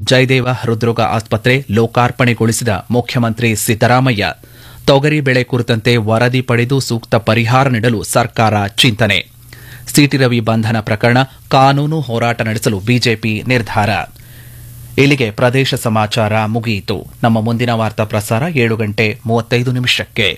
ಜಯದೇವ ಹೃದ್ರೋಗ ಆಸ್ಪತ್ರೆ ಲೋಕಾರ್ಪಣೆಗೊಳಿಸಿದ ಮುಖ್ಯಮಂತ್ರಿ ಸಿದ್ದರಾಮಯ್ಯ ತೊಗರಿ ಬೆಳೆ ಕುರಿತಂತೆ ವರದಿ ಪಡೆದು ಸೂಕ್ತ ಪರಿಹಾರ ನೀಡಲು ಸರ್ಕಾರ ಚಿಂತನೆ ಸಿಟಿ ರವಿ ಬಂಧನ ಪ್ರಕರಣ ಕಾನೂನು ಹೋರಾಟ ನಡೆಸಲು ಬಿಜೆಪಿ ನಿರ್ಧಾರ ಇಲ್ಲಿಗೆ ಪ್ರದೇಶ ಸಮಾಚಾರ ಮುಗಿಯಿತು ನಮ್ಮ ಮುಂದಿನ ವಾರ್ತಾ ಪ್ರಸಾರ ಏಳು ಗಂಟೆ ಮೂವತ್ತೈದು ನಿಮಿಷಕ್ಕೆ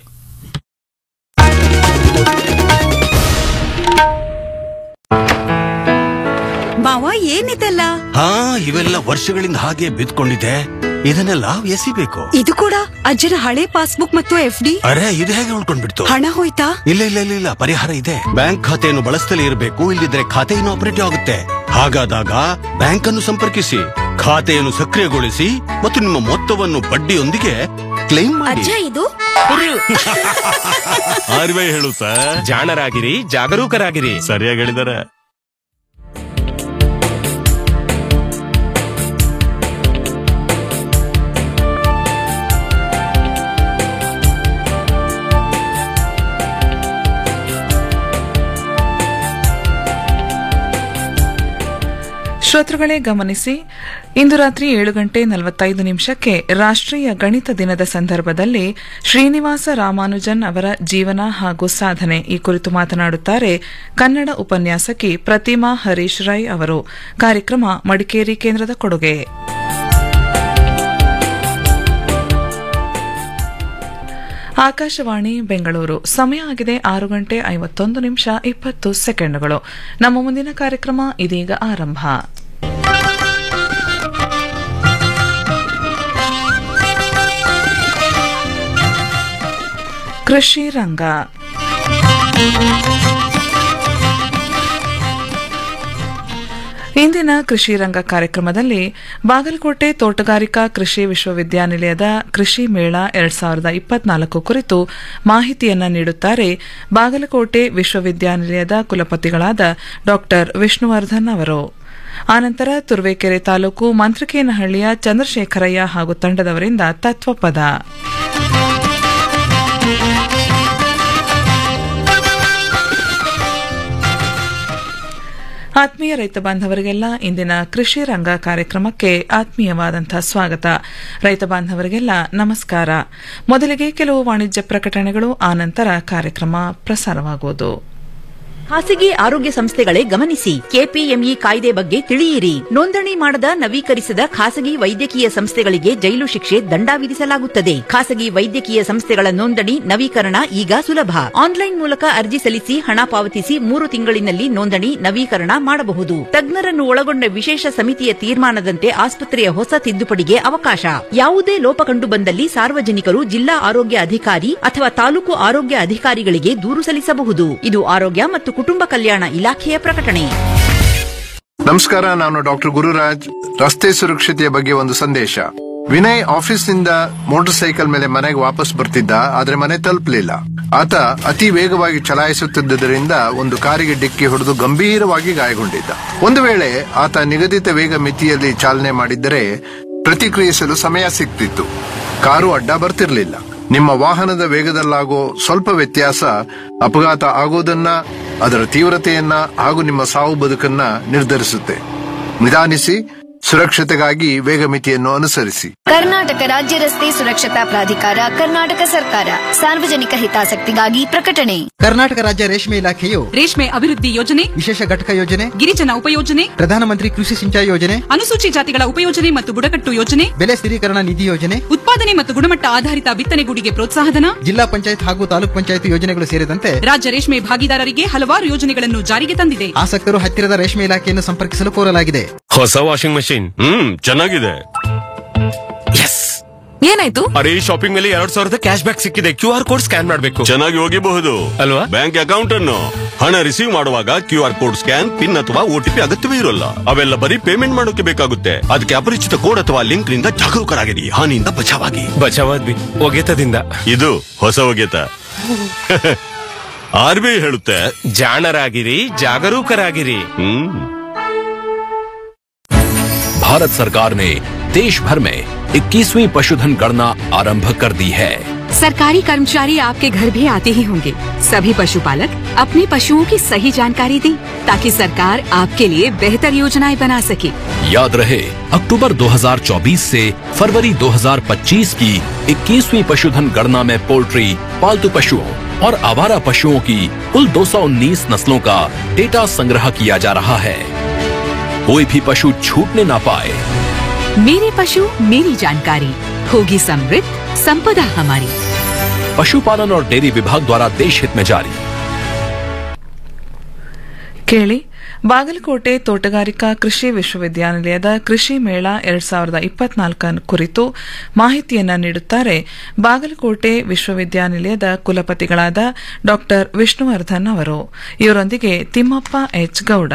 ಮಾವ ಏನಿದೆಲ್ಲ ಹಾ ಇವೆಲ್ಲ ವರ್ಷಗಳಿಂದ ಹಾಗೆ ಬಿದ್ಕೊಂಡಿದೆ ಇದನ್ನೆಲ್ಲ ಎಸಿಬೇಕು ಇದು ಕೂಡ ಅಜ್ಜನ ಹಳೆ ಪಾಸ್ಬುಕ್ ಮತ್ತು ಎಫ್ ಡಿ ಅರೆ ಇದು ಹೇಗೆ ಉಳ್ಕೊಂಡ್ಬಿಡ್ತು ಹಣ ಹೋಯ್ತಾ ಇಲ್ಲ ಇಲ್ಲ ಇಲ್ಲ ಇಲ್ಲ ಪರಿಹಾರ ಇದೆ ಬ್ಯಾಂಕ್ ಖಾತೆಯನ್ನು ಬಳಸ್ತಲೇ ಇರಬೇಕು ಇಲ್ಲದಿದ್ರೆ ಖಾತೆ ಆಪರೇಟಿವ್ ಆಗುತ್ತೆ ಹಾಗಾದಾಗ ಬ್ಯಾಂಕ್ ಅನ್ನು ಸಂಪರ್ಕಿಸಿ ಖಾತೆಯನ್ನು ಸಕ್ರಿಯಗೊಳಿಸಿ ಮತ್ತು ನಿಮ್ಮ ಮೊತ್ತವನ್ನು ಬಡ್ಡಿಯೊಂದಿಗೆ ಕ್ಲೈಮ್ ಮಾಡಿ ಇದು ಆರ್ ಬಿ ಐ ಹೇಳುತ್ತಾ ಜಾಣರಾಗಿರಿ ಜಾಗರೂಕರಾಗಿರಿ ಸರಿಯಾಗಿ ಹೇಳಿದಾರೆ ಶ್ರೋತೃಗಳೇ ಗಮನಿಸಿ ಇಂದು ರಾತ್ರಿ ಏಳು ಗಂಟೆ ನಲವತ್ತೈದು ನಿಮಿಷಕ್ಕೆ ರಾಷ್ಟ್ರೀಯ ಗಣಿತ ದಿನದ ಸಂದರ್ಭದಲ್ಲಿ ಶ್ರೀನಿವಾಸ ರಾಮಾನುಜನ್ ಅವರ ಜೀವನ ಹಾಗೂ ಸಾಧನೆ ಈ ಕುರಿತು ಮಾತನಾಡುತ್ತಾರೆ ಕನ್ನಡ ಉಪನ್ಯಾಸಕಿ ಪ್ರತಿಮಾ ಹರೀಶ್ ರೈ ಅವರು ಕಾರ್ಯಕ್ರಮ ಮಡಿಕೇರಿ ಕೇಂದ್ರದ ಕೊಡುಗೆ ಆಕಾಶವಾಣಿ ಬೆಂಗಳೂರು ಸಮಯ ಆಗಿದೆ ಆರು ಗಂಟೆ ಐವತ್ತೊಂದು ನಿಮಿಷ ಇಪ್ಪತ್ತು ಸೆಕೆಂಡುಗಳು ನಮ್ಮ ಮುಂದಿನ ಕಾರ್ಯಕ್ರಮ ಇದೀಗ ಆರಂಭ ಕೃಷಿ ರಂಗ ಇಂದಿನ ಕೃಷಿ ರಂಗ ಕಾರ್ಯಕ್ರಮದಲ್ಲಿ ಬಾಗಲಕೋಟೆ ತೋಟಗಾರಿಕಾ ಕೃಷಿ ವಿಶ್ವವಿದ್ಯಾನಿಲಯದ ಕೃಷಿ ಮೇಳ ಎರಡ್ ಸಾವಿರದ ಇಪ್ಪತ್ನಾಲ್ಕು ಕುರಿತು ಮಾಹಿತಿಯನ್ನ ನೀಡುತ್ತಾರೆ ಬಾಗಲಕೋಟೆ ವಿಶ್ವವಿದ್ಯಾನಿಲಯದ ಕುಲಪತಿಗಳಾದ ಡಾ ವಿಷ್ಣುವರ್ಧನ್ ಅವರು ಆನಂತರ ತುರುವೇಕೆರೆ ತಾಲೂಕು ಮಂತ್ರಿಕೇನಹಳ್ಳಿಯ ಚಂದ್ರಶೇಖರಯ್ಯ ಹಾಗೂ ತಂಡದವರಿಂದ ತತ್ವಪದ ಆತ್ಮೀಯ ರೈತ ಬಾಂಧವರಿಗೆಲ್ಲ ಇಂದಿನ ಕೃಷಿ ರಂಗ ಕಾರ್ಯಕ್ರಮಕ್ಕೆ ಆತ್ಮೀಯವಾದಂತಹ ಸ್ವಾಗತ ರೈತ ಬಾಂಧವರಿಗೆಲ್ಲ ನಮಸ್ಕಾರ ಮೊದಲಿಗೆ ಕೆಲವು ವಾಣಿಜ್ಯ ಪ್ರಕಟಣೆಗಳು ಆನಂತರ ಕಾರ್ಯಕ್ರಮ ಪ್ರಸಾರವಾಗುವುದು ಖಾಸಗಿ ಆರೋಗ್ಯ ಸಂಸ್ಥೆಗಳೇ ಗಮನಿಸಿ ಕೆಪಿಎಂಇ ಕಾಯ್ದೆ ಬಗ್ಗೆ ತಿಳಿಯಿರಿ ನೋಂದಣಿ ಮಾಡದ ನವೀಕರಿಸದ ಖಾಸಗಿ ವೈದ್ಯಕೀಯ ಸಂಸ್ಥೆಗಳಿಗೆ ಜೈಲು ಶಿಕ್ಷೆ ದಂಡ ವಿಧಿಸಲಾಗುತ್ತದೆ ಖಾಸಗಿ ವೈದ್ಯಕೀಯ ಸಂಸ್ಥೆಗಳ ನೋಂದಣಿ ನವೀಕರಣ ಈಗ ಸುಲಭ ಆನ್ಲೈನ್ ಮೂಲಕ ಅರ್ಜಿ ಸಲ್ಲಿಸಿ ಹಣ ಪಾವತಿಸಿ ಮೂರು ತಿಂಗಳಿನಲ್ಲಿ ನೋಂದಣಿ ನವೀಕರಣ ಮಾಡಬಹುದು ತಜ್ಞರನ್ನು ಒಳಗೊಂಡ ವಿಶೇಷ ಸಮಿತಿಯ ತೀರ್ಮಾನದಂತೆ ಆಸ್ಪತ್ರೆಯ ಹೊಸ ತಿದ್ದುಪಡಿಗೆ ಅವಕಾಶ ಯಾವುದೇ ಲೋಪ ಕಂಡು ಬಂದಲ್ಲಿ ಸಾರ್ವಜನಿಕರು ಜಿಲ್ಲಾ ಆರೋಗ್ಯ ಅಧಿಕಾರಿ ಅಥವಾ ತಾಲೂಕು ಆರೋಗ್ಯ ಅಧಿಕಾರಿಗಳಿಗೆ ದೂರು ಸಲ್ಲಿಸಬಹುದು ಇದು ಆರೋಗ್ಯ ಮತ್ತು ಕುಟುಂಬ ಕಲ್ಯಾಣ ಇಲಾಖೆಯ ಪ್ರಕಟಣೆ ನಮಸ್ಕಾರ ನಾನು ಡಾಕ್ಟರ್ ಗುರುರಾಜ್ ರಸ್ತೆ ಸುರಕ್ಷತೆಯ ಬಗ್ಗೆ ಒಂದು ಸಂದೇಶ ವಿನಯ್ ಆಫೀಸ್ನಿಂದ ಮೋಟಾರ್ ಸೈಕಲ್ ಮೇಲೆ ಮನೆಗೆ ವಾಪಸ್ ಬರ್ತಿದ್ದ ಆದ್ರೆ ಮನೆ ತಲುಪಲಿಲ್ಲ ಆತ ಅತಿ ವೇಗವಾಗಿ ಚಲಾಯಿಸುತ್ತಿದ್ದರಿಂದ ಒಂದು ಕಾರಿಗೆ ಡಿಕ್ಕಿ ಹೊಡೆದು ಗಂಭೀರವಾಗಿ ಗಾಯಗೊಂಡಿದ್ದ ಒಂದು ವೇಳೆ ಆತ ನಿಗದಿತ ವೇಗ ಮಿತಿಯಲ್ಲಿ ಚಾಲನೆ ಮಾಡಿದ್ದರೆ ಪ್ರತಿಕ್ರಿಯಿಸಲು ಸಮಯ ಸಿಗ್ತಿತ್ತು ಕಾರು ಅಡ್ಡ ಬರ್ತಿರ್ಲಿಲ್ಲ ನಿಮ್ಮ ವಾಹನದ ವೇಗದಲ್ಲಾಗೋ ಸ್ವಲ್ಪ ವ್ಯತ್ಯಾಸ ಅಪಘಾತ ಆಗೋದನ್ನ ಅದರ ತೀವ್ರತೆಯನ್ನ ಹಾಗೂ ನಿಮ್ಮ ಸಾವು ಬದುಕನ್ನ ನಿರ್ಧರಿಸುತ್ತೆ ನಿಧಾನಿಸಿ ಸುರಕ್ಷತೆಗಾಗಿ ವೇಗ ಮಿತಿಯನ್ನು ಅನುಸರಿಸಿ ಕರ್ನಾಟಕ ರಾಜ್ಯ ರಸ್ತೆ ಸುರಕ್ಷತಾ ಪ್ರಾಧಿಕಾರ ಕರ್ನಾಟಕ ಸರ್ಕಾರ ಸಾರ್ವಜನಿಕ ಹಿತಾಸಕ್ತಿಗಾಗಿ ಪ್ರಕಟಣೆ ಕರ್ನಾಟಕ ರಾಜ್ಯ ರೇಷ್ಮೆ ಇಲಾಖೆಯು ರೇಷ್ಮೆ ಅಭಿವೃದ್ಧಿ ಯೋಜನೆ ವಿಶೇಷ ಘಟಕ ಯೋಜನೆ ಗಿರಿಜನ ಉಪಯೋಜನೆ ಪ್ರಧಾನಮಂತ್ರಿ ಕೃಷಿ ಸಿಂಚಾಯಿ ಯೋಜನೆ ಅನುಸೂಚಿ ಜಾತಿಗಳ ಉಪಯೋಜನೆ ಮತ್ತು ಬುಡಕಟ್ಟು ಯೋಜನೆ ಬೆಲೆ ಸ್ಥಿರೀಕರಣ ನಿಧಿ ಯೋಜನೆ ಉತ್ಪಾದನೆ ಮತ್ತು ಗುಣಮಟ್ಟ ಆಧಾರಿತ ಬಿತ್ತನೆಗೂಡಿಗೆ ಪ್ರೋತ್ಸಾಹಧನ ಜಿಲ್ಲಾ ಪಂಚಾಯತ್ ಹಾಗೂ ತಾಲೂಕ್ ಪಂಚಾಯತ್ ಯೋಜನೆಗಳು ಸೇರಿದಂತೆ ರಾಜ್ಯ ರೇಷ್ಮೆ ಭಾಗಿದಾರರಿಗೆ ಹಲವಾರು ಯೋಜನೆಗಳನ್ನು ಜಾರಿಗೆ ತಂದಿದೆ ಆಸಕ್ತರು ಹತ್ತಿರದ ರೇಷ್ಮೆ ಇಲಾಖೆಯನ್ನು ಸಂಪರ್ಕಿಸಲು ಕೋರಲಾಗಿದೆ ಹೊಸ ವಾಷಿಂಗ್ ಮಷೀನ್ ಹ್ಮ್ ಚೆನ್ನಾಗಿದೆ ಎಸ್ ಏನಾಯ್ತು ಅರೆ ಶಾಪಿಂಗ್ ಮೇಲೆ ಎರಡ್ ಸಾವಿರದ ಕ್ಯಾಶ್ ಬ್ಯಾಕ್ ಸಿಕ್ಕಿದೆ ಕ್ಯೂ ಆರ್ ಕೋಡ್ ಸ್ಕ್ಯಾನ್ ಮಾಡಬೇಕು ಚೆನ್ನಾಗಿ ಹೋಗಿಬಹುದು ಅಲ್ವಾ? ಬ್ಯಾಂಕ್ ಅಕೌಂಟ್ ಅನ್ನು ಹಣ ರಿಸೀವ್ ಮಾಡುವಾಗ Q R code scan pin ಅಥವಾ ಓಟಿಪಿ ಅಗತ್ಯವೇ ಇರೋಲ್ಲ ಅವೆಲ್ಲ ಬರೀ ಪೇಮೆಂಟ್ ಮಾಡೋಕೆ ಬೇಕಾಗುತ್ತೆ ಅದಕ್ಕೆ ಅಪರಿಚಿತ ಕೋಡ್ ಅಥವಾ ಲಿಂಕ್ ನಿಂದ ಜಾಗರೂಕರಾಗಿರಿ ಹಾನಿಯಿಂದ ಬಚಾವಾಗಿ ಬಚಾವಾದ್ವಿ ಒಗೆತದಿಂದ ಇದು ಹೊಸ ಒಗೆತ ಆರ್ ಬಿ ಐ ಹೇಳುತ್ತೆ ಜಾಣರಾಗಿರಿ ಜಾಗರೂಕರಾಗಿರಿ ಹ್ಮ್ भारत सरकार ने देश भर में 21वीं पशुधन गणना आरंभ कर दी है सरकारी कर्मचारी आपके घर भी आते ही होंगे सभी पशुपालक अपने पशुओं की सही जानकारी दें ताकि सरकार आपके लिए बेहतर योजनाएं बना सके याद रहे अक्टूबर 2024 से फरवरी 2025 की 21वीं पशुधन गणना में पोल्ट्री पालतू पशुओं और आवारा पशुओं की कुल 219 नस्लों का डेटा संग्रह किया जा रहा है कोई भी पशु छूटने ना पाए मेरे पशु मेरी जानकारी होगी समृद्ध संपदा हमारी पशुपालन और डेयरी विभाग द्वारा देश हित में जारी ಕೇಳಿ ಬಾಗಲಕೋಟೆ ತೋಟಗಾರಿಕಾ ಕೃಷಿ ವಿಶ್ವವಿದ್ಯಾನಿಲಯದ ಕೃಷಿ ಮೇಳ ಎರಡ್ ಸಾವಿರದ ಇಪ್ಪತ್ನಾಲ್ಕ ಕುರಿತು ಮಾಹಿತಿಯನ್ನ ನೀಡುತ್ತಾರೆ ಬಾಗಲಕೋಟೆ ವಿಶ್ವವಿದ್ಯಾನಿಲಯದ ಕುಲಪತಿಗಳಾದ ಡಾ ವಿಷ್ಣುವರ್ಧನ್ ಅವರು ಇವರೊಂದಿಗೆ ತಿಮ್ಮಪ್ಪ ಎಚ್ ಗೌಡ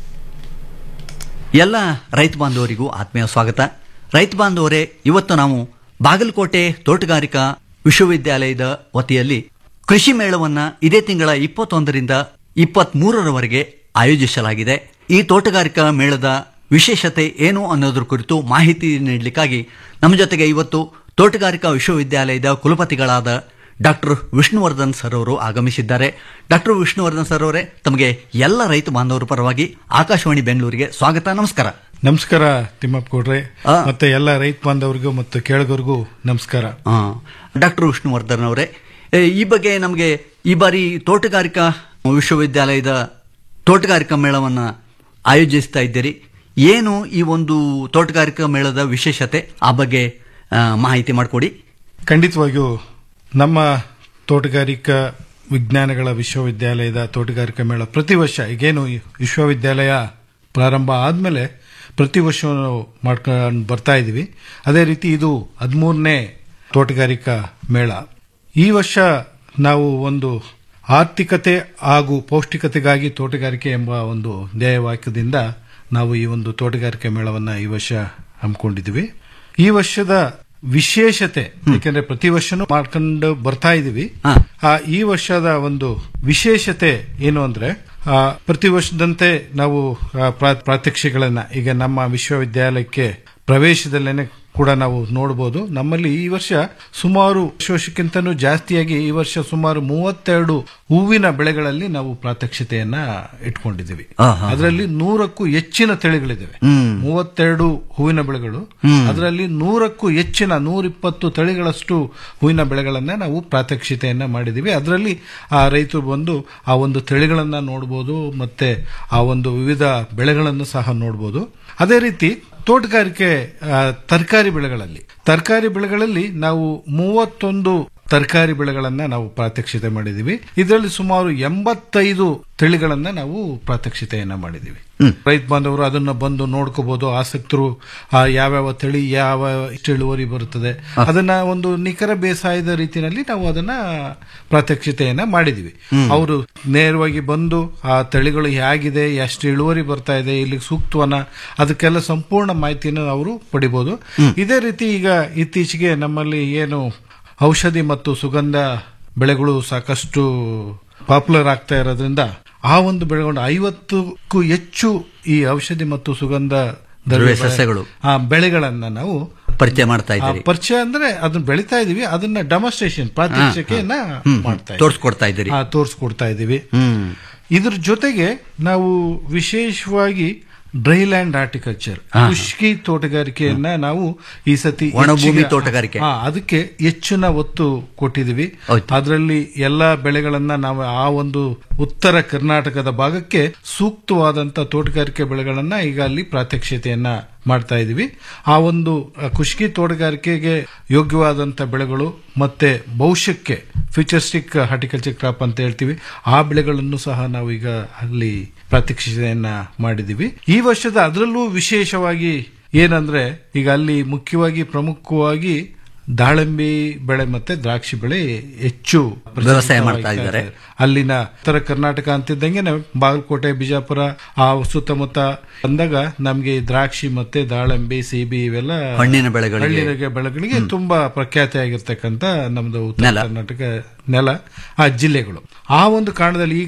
ಎಲ್ಲ ರೈತ ಬಾಂಧವರಿಗೂ ಆತ್ಮೀಯ ಸ್ವಾಗತ ರೈತ ಬಾಂಧವರೇ ಇವತ್ತು ನಾವು ಬಾಗಲಕೋಟೆ ತೋಟಗಾರಿಕಾ ವಿಶ್ವವಿದ್ಯಾಲಯದ ವತಿಯಲ್ಲಿ ಕೃಷಿ ಮೇಳವನ್ನ ಇದೇ ತಿಂಗಳ ಇಪ್ಪತ್ತೊಂದರಿಂದ ಇಪ್ಪತ್ತ್ ಮೂರರವರೆಗೆ ಆಯೋಜಿಸಲಾಗಿದೆ ಈ ತೋಟಗಾರಿಕಾ ಮೇಳದ ವಿಶೇಷತೆ ಏನು ಅನ್ನೋದ್ರ ಕುರಿತು ಮಾಹಿತಿ ನೀಡಲಿಕ್ಕಾಗಿ ನಮ್ಮ ಜೊತೆಗೆ ಇವತ್ತು ತೋಟಗಾರಿಕಾ ವಿಶ್ವವಿದ್ಯಾಲಯದ ಕುಲಪತಿಗಳಾದ ಡಾಕ್ಟರ್ ವಿಷ್ಣುವರ್ಧನ್ ಸರ್ ಅವರು ಆಗಮಿಸಿದ್ದಾರೆ ಡಾಕ್ಟರ್ ವಿಷ್ಣುವರ್ಧನ್ ಸರ್ ಅವರೇ ತಮಗೆ ಎಲ್ಲ ರೈತ ಬಾಂಧವರ ಪರವಾಗಿ ಆಕಾಶವಾಣಿ ಬೆಂಗಳೂರಿಗೆ ಸ್ವಾಗತ ನಮಸ್ಕಾರ ನಮಸ್ಕಾರ ತಿಮ್ಮಪ್ಪ ಗೌಡ್ರೆ ಮತ್ತೆ ಎಲ್ಲ ರೈತ ಬಾಂಧವರಿಗೂ ಮತ್ತು ಕೇಳಗರಿಗೂ ನಮಸ್ಕಾರ ಡಾಕ್ಟರ್ ವಿಷ್ಣುವರ್ಧನ್ ಅವರೇ ಏ, ಈ ಬಗ್ಗೆ ನಮಗೆ ಈ ಬಾರಿ ತೋಟಗಾರಿಕಾ ವಿಶ್ವವಿದ್ಯಾಲಯದ ತೋಟಗಾರಿಕಾ ಮೇಳವನ್ನ ಆಯೋಜಿಸ್ತಾ ಇದ್ದೀರಿ ಏನು ಈ ಒಂದು ತೋಟಗಾರಿಕಾ ಮೇಳದ ವಿಶೇಷತೆ ಆ ಬಗ್ಗೆ ಆ, ಮಾಹಿತಿ ಮಾಡಿಕೊಡಿ ಖಂಡಿತವಾಗಿಯೂ ನಮ್ಮ ತೋಟಗಾರಿಕಾ ವಿಜ್ಞಾನಗಳ ವಿಶ್ವವಿದ್ಯಾಲಯದ ತೋಟಗಾರಿಕಾ ಮೇಳ ಪ್ರತಿ ವರ್ಷ ಈಗೇನು ಈ ವಿಶ್ವವಿದ್ಯಾಲಯ ಪ್ರಾರಂಭ ಆದಮೇಲೆ ಪ್ರತಿ ವರ್ಷ ನಾವು ಮಾಡ್ಕೊಂಡು ಬರ್ತಾ ಇದ್ದೀವಿ ಅದೇ ರೀತಿ ಇದು ಹದಿಮೂರನೇ ತೋಟಗಾರಿಕಾ ಮೇಳ ಈ ವರ್ಷ ನಾವು ಒಂದು ಆರ್ಥಿಕತೆ ಹಾಗೂ ಪೌಷ್ಟಿಕತೆಗಾಗಿ ತೋಟಗಾರಿಕೆ ಎಂಬ ಒಂದು ಧ್ಯೇಯವಾಕ್ಯದಿಂದ ನಾವು ಈ ಒಂದು ತೋಟಗಾರಿಕೆ ಮೇಳವನ್ನ ಈ ವರ್ಷ ಹಮ್ಮಿಕೊಂಡಿದ್ದೀವಿ ಈ ವರ್ಷದ ವಿಶೇಷತೆ ಯಾಕೆಂದ್ರೆ ಪ್ರತಿ ವರ್ಷನೂ ಮಾಡ್ಕೊಂಡು ಬರ್ತಾ ಇದೀವಿ ಆ ಈ ವರ್ಷದ ಒಂದು ವಿಶೇಷತೆ ಏನು ಅಂದ್ರೆ ಆ, ಪ್ರತಿ ವರ್ಷದಂತೆ ನಾವು ಆ, ಪ್ರಾ- ಪ್ರಾತ್ಯಕ್ಷಿಗಳನ್ನ ಈಗ ನಮ್ಮ ವಿಶ್ವವಿದ್ಯಾಲಯಕ್ಕೆ ಪ್ರವೇಶದಲ್ಲೇನೆ ಕೂಡ ನಾವು ನೋಡಬಹುದು ನಮ್ಮಲ್ಲಿ ಈ ವರ್ಷ ಸುಮಾರು ವರ್ಷ ವರ್ಷಕ್ಕಿಂತನೂ ಜಾಸ್ತಿಯಾಗಿ ಈ ವರ್ಷ ಸುಮಾರು ಮೂವತ್ತೆರಡು ಹೂವಿನ ಬೆಳೆಗಳಲ್ಲಿ ನಾವು ಪ್ರಾತ್ಯಕ್ಷಿತೆಯನ್ನ ಇಟ್ಕೊಂಡಿದ್ದೀವಿ ಆಹಾ. ಅದರಲ್ಲಿ ನೂರಕ್ಕೂ ಹೆಚ್ಚಿನ ತಳಿಗಳಿದ್ದಾವೆ ಹ್ಮ್. ಮೂವತ್ತೆರಡು ಹೂವಿನ ಬೆಳೆಗಳು ಹ್ಮ್. ಅದರಲ್ಲಿ ನೂರಕ್ಕೂ ಹೆಚ್ಚಿನ ನೂರಿಪ್ಪತ್ತು ತಳಿಗಳಷ್ಟು ಹೂವಿನ ಬೆಳೆಗಳನ್ನ ನಾವು ಪ್ರಾತ್ಯಕ್ಷಿತೆಯನ್ನ ಮಾಡಿದೀವಿ ಅದರಲ್ಲಿ ಆ ರೈತರು ಬಂದು ಆ ಒಂದು ತಳಿಗಳನ್ನ ನೋಡಬಹುದು ಮತ್ತೆ ಆ ಒಂದು ವಿವಿಧ ಬೆಳೆಗಳನ್ನು ಸಹ ನೋಡಬಹುದು ಅದೇ ರೀತಿ ತೋಟಗಾರಿಕೆ ಆ, ತರಕಾರಿ ಬೆಳೆಗಳಲ್ಲಿ ತರಕಾರಿ ಬೆಳೆಗಳಲ್ಲಿ ನಾವು ಮೂವತ್ತೊಂದು ತರಕಾರಿ ಬೆಳೆಗಳನ್ನ ನಾವು ಪ್ರಾತ್ಯಕ್ಷಿತೆ ಮಾಡಿದೀವಿ ಇದರಲ್ಲಿ ಸುಮಾರು ಎಂಬತ್ತೈದು ತಳಿಗಳನ್ನ ನಾವು ಪ್ರಾತ್ಯಕ್ಷಿತೆಯನ್ನ ಮಾಡಿದೀವಿ ರೈತ ಬಾಂಧವರು ಅದನ್ನ ಬಂದು ನೋಡ್ಕೋಬಹುದು ಆಸಕ್ತರು ಆ ಯಾವ್ಯಾವ ತಳಿ ಯಾವ ಎಷ್ಟು ಇಳುವರಿ ಬರುತ್ತದೆ ಅದನ್ನ ಒಂದು ನಿಖರ ಬೇಸಾಯದ ರೀತಿಯಲ್ಲಿ ನಾವು ಅದನ್ನ ಪ್ರಾತ್ಯಕ್ಷಿತೆಯನ್ನ ಮಾಡಿದೀವಿ ಅವರು ನೇರವಾಗಿ ಬಂದು ಆ ತಳಿಗಳು ಹೇಗಿದೆ ಎಷ್ಟು ಇಳುವರಿ ಬರ್ತಾ ಇದೆ ಇಲ್ಲಿಗೆ ಸೂಕ್ತವನ್ನ ಅದಕ್ಕೆಲ್ಲ ಸಂಪೂರ್ಣ ಮಾಹಿತಿಯನ್ನು ಅವರು ಪಡಿಬಹುದು ಇದೇ ರೀತಿ ಈಗ ಇತ್ತೀಚೆಗೆ ನಮ್ಮಲ್ಲಿ ಏನು ಔಷಧಿ ಮತ್ತು ಸುಗಂಧ ಬೆಳೆಗಳು ಸಾಕಷ್ಟು ಪಾಪ್ಯುಲರ್ ಆಗ್ತಾ ಇರೋದ್ರಿಂದ ಆ ಒಂದು ಬೆಳೆಗೊಂಡು ಐವತ್ತಕ್ಕೂ ಹೆಚ್ಚು ಈ ಔಷಧಿ ಮತ್ತು ಸುಗಂಧ ದ್ರವ್ಯ ದ್ರವ್ಯ ಬೆಳೆ- ಸಸ್ಯಗಳು. ಆ ಬೆಳೆಗಳನ್ನ ನಾವು ಪರಿಚಯ ಮಾಡ್ತಾ ಆ ಇದ್ದೀರಿ ಪರಿಚಯ ಅಂದ್ರೆ ಅದನ್ನ ಬೆಳಿತಾ ಇದೀವಿ ಅದನ್ನ ಡೆಮಾನ್ಸ್ಟ್ರೇಷನ್ ಪ್ರಾತ್ಯಕ್ಷಿಕೆಯನ್ನ ಹ್ಮ್. ಮಾಡ್ತಾ ಇದ್ದೀವಿ. ತೋರ್ಸ್ಕೊಡ್ತಾ ಇದ್ದೀರಿ. ಆ, ತೋರ್ಸ್ಕೊಡ್ತಾ ಇದೀವಿ ಹ್ಮ್ ಇದ್ರ ಜೊತೆಗೆ ನಾವು ವಿಶೇಷವಾಗಿ ಡ್ರೈಲ್ಯಾಂಡ್ ಹಾರ್ಟಿಕಲ್ಚರ್ ಹಾ. ಖುಷ್ಕಿ ತೋಟಗಾರಿಕೆಯನ್ನ ನಾವು ಈ ಸತಿ ಒಣಭೂಮಿ ಹೆಚ್ಚಿಗೆ- ತೋಟಗಾರಿಕೆ. ಹಾ, ಅದಕ್ಕೆ ಹೆಚ್ಚಿನ ಒತ್ತು ಕೊಟ್ಟಿದೀವಿ ಅದರಲ್ಲಿ ಎಲ್ಲಾ ಬೆಳೆಗಳನ್ನ ನಾವು ಆ ಒಂದು ಉತ್ತರ ಕರ್ನಾಟಕದ ಭಾಗಕ್ಕೆ ಸೂಕ್ತವಾದಂತ ತೋಟಗಾರಿಕೆ ಬೆಳೆಗಳನ್ನ ಈಗ ಅಲ್ಲಿ ಪ್ರಾತ್ಯಕ್ಷಿತೆಯನ್ನ ಮಾಡ್ತಾ ಇದೀವಿ ಆ ಒಂದು ಆ, ಖುಷ್ಕಿ ತೋಟಗಾರಿಕೆಗೆ ಯೋಗ್ಯವಾದಂತ ಬೆಳೆಗಳು ಮತ್ತೆ ಭವಿಷ್ಯಕ್ಕೆ ಫ್ಯೂಚರಿಸ್ಟಿಕ್ ಹಾರ್ಟಿಕಲ್ಚರ್ ಕ್ರಾಪ್ ಅಂತ ಹೇಳ್ತೀವಿ ಆ ಬೆಳೆಗಳನ್ನು ಸಹ ನಾವು ಈಗ ಅಲ್ಲಿ ಪ್ರಾತ್ಯಕ್ಷಿತೆಯನ್ನ ಮಾಡಿದೀವಿ ಈ ವರ್ಷದ ಅದರಲ್ಲೂ ವಿಶೇಷವಾಗಿ ಏನಂದ್ರೆ ಈಗ ಅಲ್ಲಿ ಮುಖ್ಯವಾಗಿ ಪ್ರಮುಖವಾಗಿ ದಾಳಿಂಬೆ ಬೆಳೆ ಮತ್ತೆ ದ್ರಾಕ್ಷಿ ಬೆಳೆ ಹೆಚ್ಚು ವ್ಯವಸಾಯ ಮಾಡ್ತಾ ಇದ್ದಾರೆ. ಅಲ್ಲಿನ ಉತ್ತರ ಕರ್ನಾಟಕ ಅಂತಿದ್ದಂಗೆ ಬಾಗಲಕೋಟೆ ಬಿಜಾಪುರ ಆ ಸುತ್ತಮುತ್ತ ಬಂದಾಗ ನಮ್ಗೆ ಈ ದ್ರಾಕ್ಷಿ ಮತ್ತೆ ದಾಳಿಂಬೆ ಸೀಬಿ ಇವೆಲ್ಲ ಹಣ್ಣಿನ ಬೆಳೆಗಳಿಗೆ. ಹಣ್ಣಿನ ಬೆಳೆಗಳಿಗೆ ತುಂಬಾ ಪ್ರಖ್ಯಾತಿ ಆಗಿರ್ತಕ್ಕಂಥ ನಮ್ದು ಉತ್ತರ ನೆಲ. ಕರ್ನಾಟಕ ನೆಲ ಆ ಜಿಲ್ಲೆಗಳು ಆ ಒಂದು ಕಾರಣದಲ್ಲಿ ಈಗ